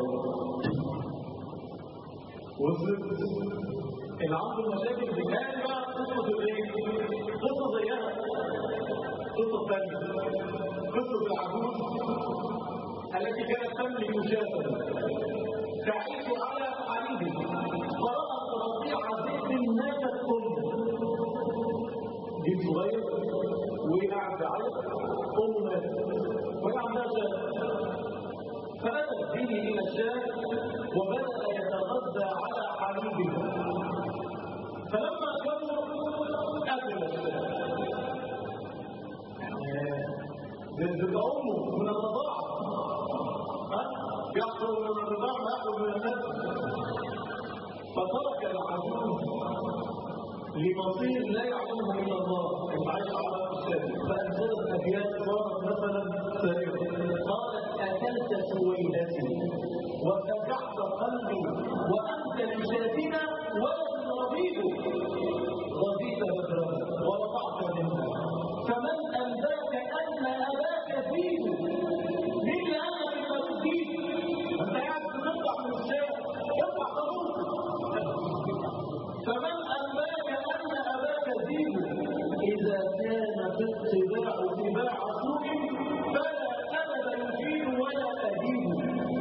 وصلت اللي عنده مشاكل بجانب بقى قصه الايه؟ قصه زيها قصه ثانيه قصه العجوز التي كانت تملك شاة تعيش على حليب فرأت رضيع ذئب ماتت أمه دي صغير وقاعد بعيط أمه ماتت وهي عندها شاة فأتت به إلى الشاة وبدأ يتغذى على حليبها فلما كبر أكل الشاة تبقى أمه من الرضاعة يخرج من الرضاع ويخرج من النفس فترك العجوز لمصير لا يعلمه الا الله العيش على الشام فانزلت ابيات صارت مثلا سريعه قالت اكلت سويلتي وفجعت قلبي وانت لشاتنا ولد رضيت رضيت بدرها ورفعت منها فمن انباك ان اباك فيه مين اللي قال لك انت فيه انت قاعد بتطلع من الشارع اطلع قانون فمن انباك ان اباك فيه اذا كان في اتباع اتباع سوء فلا ابدا يفيد ولا ادين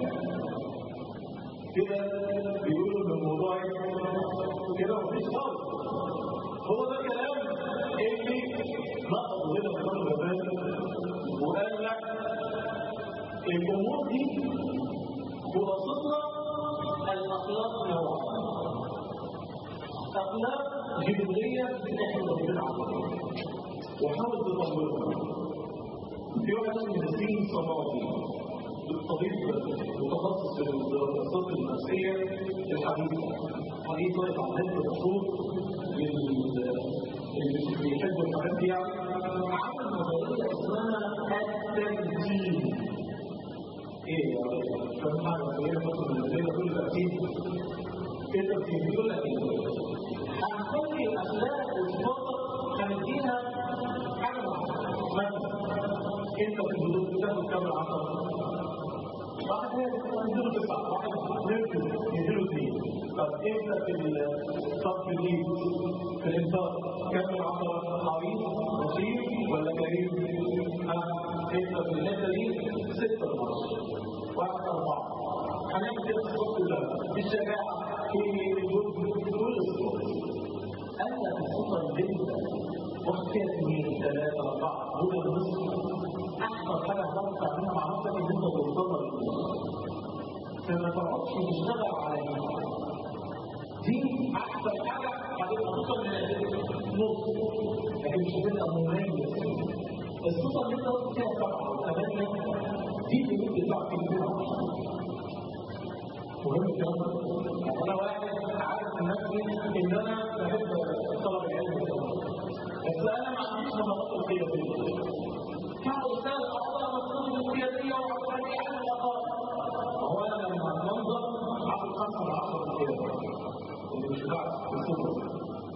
كده بيقولوا ان الموضوع كده مفيش خالص هو ده الكلام اللي نقض هنا في الغزال وقال لك الامور دي خلاصتها الاخلاق نوعان اخلاق جبليه احنا ربنا عليها وحاول تطورها في واحد اسمه نسيم صناطي طبيب متخصص في الدراسات النفسيه الحديثه حديث واقف على النت مشهور اللي بيحبوا الحاجات دي يعني عمل نظريه اسمها التنجيم ايه يا رب كم حاجه صغيره فتره من الليل كل ترتيب ايه الترتيب بيقول لك ايه هنخلي الاخلاق والفضل هنديها حاجه مثلا انت في الهدوء بتاخد كام العشرة واحد ينزلوا تسعة واحد ينزل ينزلوا اثنين طب انت في الصف الليل في الانفاق كام العشرة حريص رشيد ولا كريم؟ ها انت في الحته دي ستة ونص واحد أربعة هنعمل كده في الصف كلها في الشجاعة في الجهد في كل الصف أنا في الصفة البنت واحد فيها اثنين ثلاثة أربعة دول النصف أحسن حاجة هتعرف تعملها مع نفسك إن أنت توصلها فما تقعدش تشتغل على دي دي أحسن حاجة هتبقى توصل لنص لكن مش هتبقى مميز الصفة اللي انت قلت فيها سبعة وثمانية دي اللي ممكن تعرف تجيبها مهم الكلام انا واحد عارف نفسي ان انا بحب طلب العلم بس انا ما عنديش مهارات القياديه كاستاذ اقرا مفروض القياديه وعقلي على الاقل هو انا لما منظر عقل خمسه من عشره القياديه اللي مش بعرف الصفر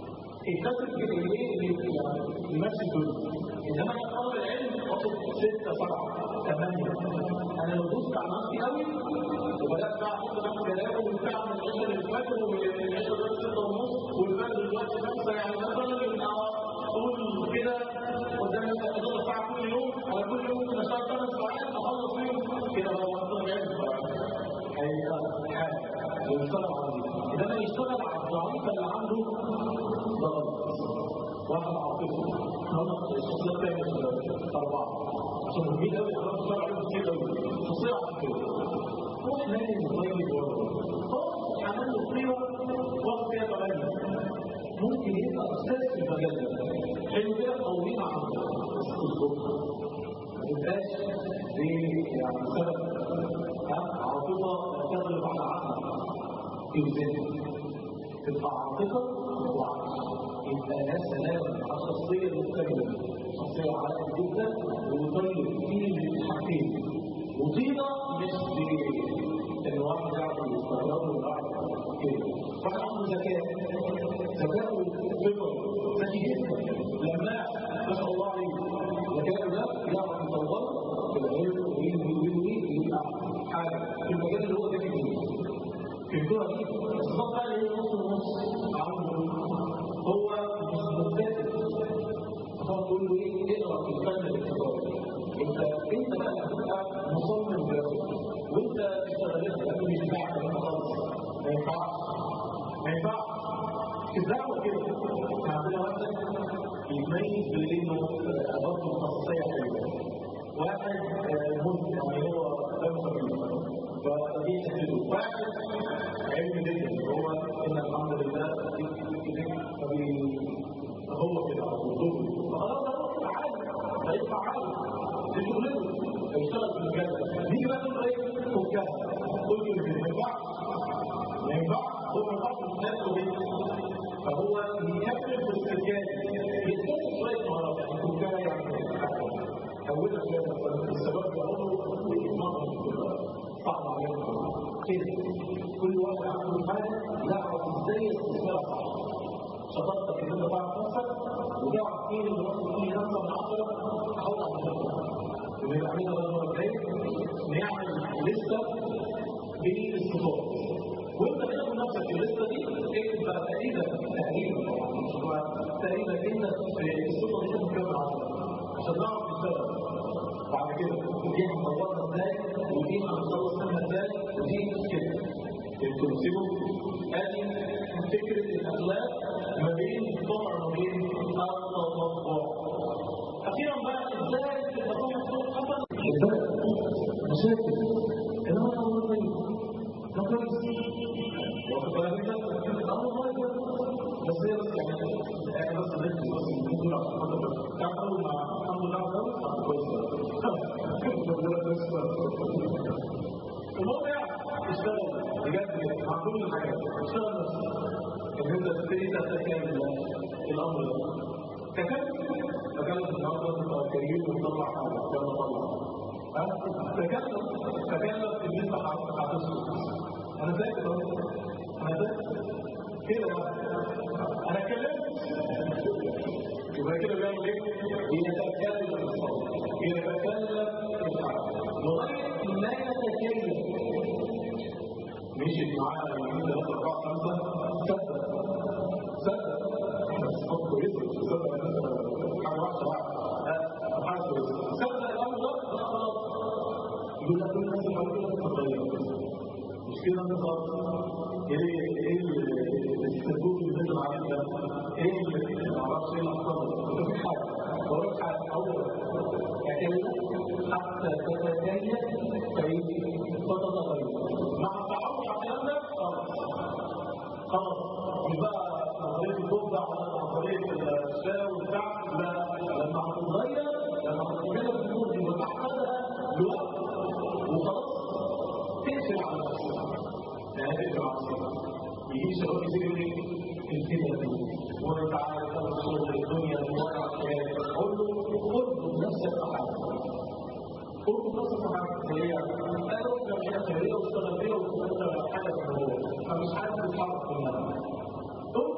الكسر الجنيه اللي يعني يمشي الدنيا انما انا طالب العلم واخد سته سبعه ثمانيه انا لو دوست على نفسي قوي وبدات بقى احط نفس كلامه وبتاع من العشاء للفجر ومن العشاء لغايه سته ونص والفجر دلوقتي خمسه يعني مثلا يبقى طول كده قدام مثلا ساعه كل يوم على كل يوم ممكن اشتغل ثمان ساعات اخلص فيهم كده بقى وقت العلم هيبقى حاجه ويشتغل عليه انما يشتغل على الضعيف اللي عنده ضغط واحد عاطفي خلاص الشخصيات تعمل اربعه عشان مهمين قوي انا بشتغل عليهم كتير قوي شخصيه عاطفيه روح نادي مطيب ورا خلاص عمل له قيمه واخد فيها ثمانيه ممكن يبقى استاذ في المجال ده حلو كده قوينا عنه بس تظبطها ما تبقاش دي يعني سبب عاطفه تغلب على عقل في الذهن تبقى عاطفه وعقل يبقى يا سلام على الشخصيه المكتمله شخصيه عاقل جدا ومطيب فيه الحاجتين وطيبه مش ان واحد يعرف يستغرب ويعرف كده واحد عنده ذكاء ذكاء وفطر ذكي جدا لما ما شاء الله عليه ذكاءه ده يعرف يطور في العلم وين وين وين يبقى حاجه في المجال اللي هو ذكي فيه في الكره دي الصفات بقى اللي هي نص ونص عنده هو مش مبتدئ طبعا تقول له ايه اقرا في الفن الاقتصادي انت انت بقى هتبقى مصمم جرافيك وانت اشتغلت لكن مش بتاعك انت خالص ما ينفعش ما ينفعش في الدعوه كده عندنا واحد يميز بانه برضه خاصيه حلوه واحد مهم يعني هو دم خفيف فدي تحديده واحد علم جدا هو ان الحمد لله هو كده على طول فخلاص هو كده عادي هيطلع عادي دي شغلته هيشتغل في المجال ده نيجي بقى نقول ايه فكها قول لي ما ينفعش ما ينفعش هو ما ينفعش الناس فهو يكمل في السجاد يتكلم شويه مهارات يعني فكها يعني حولها شويه مثلا الشباب بيقولوا مره صعب عليهم كده كل واحد عنده حاجه يعرف ازاي يستثمرها صح شطارتك ان انت تعرف نفسك وتعرف ايه اللي ممكن فيه خمسه من عشره حاول على نفسك ونبقى عاملين ده المره الجايه نعمل لسته بالصفات وانت كده من نفسك الليسته دي اكتب بقى تقريبا تقريبا تقريبا انت في الصفه دي تاخد كام عشره عشان نعرف نشتغل بعد كده دي هنطورها ازاي ودي هنخلص منها ازاي ودي كده انتوا تسيبوا ادي فكره الاخلاق ما بين الطمع وما بين التطبع اخيرا بقى ازاي التطبع صوت حسن مشاكل انا ما اقول طيب ما كويس واخد بالك انت اه والله بس هي بس يعني احنا بس نركز بس نقول عشان خاطر تعرف اول ما الحمد لله خالص كويس المهم يعني اشتغل بجد مع كل الحاجات اشتغل نفسك ان انت تبتدي تتكلم الامر ده تكلم تكلم النهارده انت كريم وتطلع حاجه ولا تطلع تكلم تكلم ان انت هتسكت انا فاكر انا فاكر كده انا اتكلمت يبقى كده بيعمل ايه؟ بيتكلم الصوت يتكلم الحق لغايه ما يتكلم مشيت معانا من ثلاثة أربعة خمسة صدق صدق احنا صوت كويس مش صدق حاجة وحشة واحدة حاجة كويسة صدق الأمر ده خلاص يقول لك كل الناس اللي حواليك لازم تتغير مش كده انت خلاص ايه ايه السبوك اللي نزل عليك ده ايه اللي ما اعرفش ايه اللي حصل مفيش حاجة بقول حاجة أول تكلم حتى تتكلم كي فتتغير مع التعود على الكلام ده خلاص خلاص مش بقى نظريه الضفدع ولا نظريه الشاي والبتاع لا لما هتتغير لما هتتغير الامور دي وتحتاجها لوقت وخلاص تقفل على نفسك يعني تقفل على نفسك يجي شباب كتير يقول لي الكلمه دي وانت عارف الشغل الدنيا الواقع الحياه اقول له اربط نفسك بحاجه اربط نفسك بحاجه هي انا رحت جمعيه خيريه واشتغل فيها واشتغلت على حاجه في الموضوع فمش عارف تتحرك منها اربط نفسك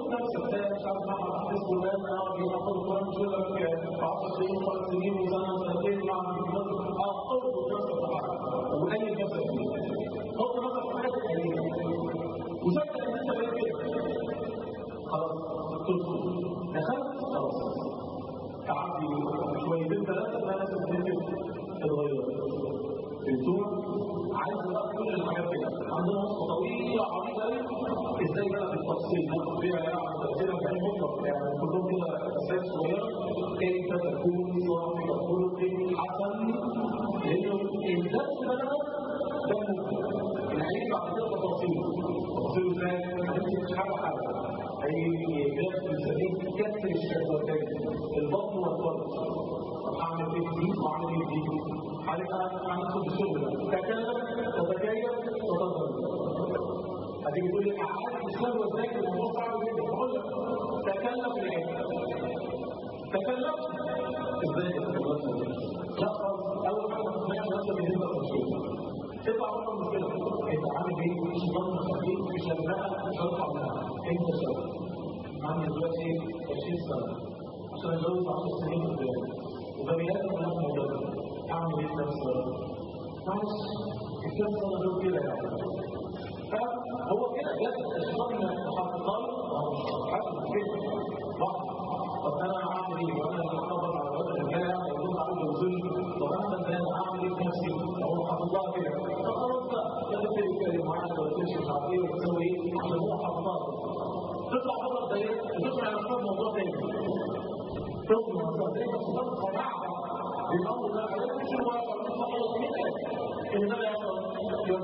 مش عارف مع حديث فلان اه بيحفظ القران مش يقول لك في 10 سنين خمس سنين وسنه وسنتين مع اه اربط نفسك بحاجه وقلل نفسك فيها حط نفسك في حاجه تقليها وصدق ان انت بقيت كده خلاص تدخل دخلت خلاص قعدت شويتين ثلاثه تلاقي نفسك بتنزل تتغير الدور عايز بقى كل الحاجات كده عندنا نص طويله عريضه قوي ازاي بقى بالتفصيل ناخد فيها يعني تفصيلها في مطلق يعني كلهم كده اسئله صغيره كيف تكون صاحب خلق حسن لانه الدرس ده ده ممكن العلم بعد كده تفاصيل تفاصيل ازاي؟ هنمسك حاجه حاجه هيجي درس بنسميه كسر الشهوتين البطن والفرج طب هعمل ايه دي واعمل ايه دي؟ عارف انا هندخل في الشغل ده تكلم وتكيف وتضرب هتيجي تقول لي اعالج الشهوه ازاي الموضوع صعب جدا بقول لك تكلم العلم تكلم ازاي تتكلم لا خالص اول حاجه ما تسمعش نفسك ان انت مشهور اطلع بره المشكله انت عامل ايه؟ مش ضمن خفيف مش هزنقها مش هطلع منها انت شاب عندي دلوقتي 20 سنه عشان اتجوز 10 سنين قدام وبني ادم انا مدرب اعمل ايه في نفسي معلش الكام سنه دول كده يعني فهو كده جت الشيطان محققان حاسس كده بعض طب انا اعمل ايه وانا اللي احافظ على الوضع الرجاله ويكون عاوز يوزني طب انا ده انا اعمل ايه في نفسي اقول حافظها كده فخلاص بقى لا تبتدي تتكلم معايا ولا تمشي مش عارف ايه وتسوي ايه عشان هو حافظها تطلع بره الدايره وتسمع نفسها موضوع تاني تطلع نفسها زي ما الشيطان خدعها بالامر ده عليك مش هو ان ده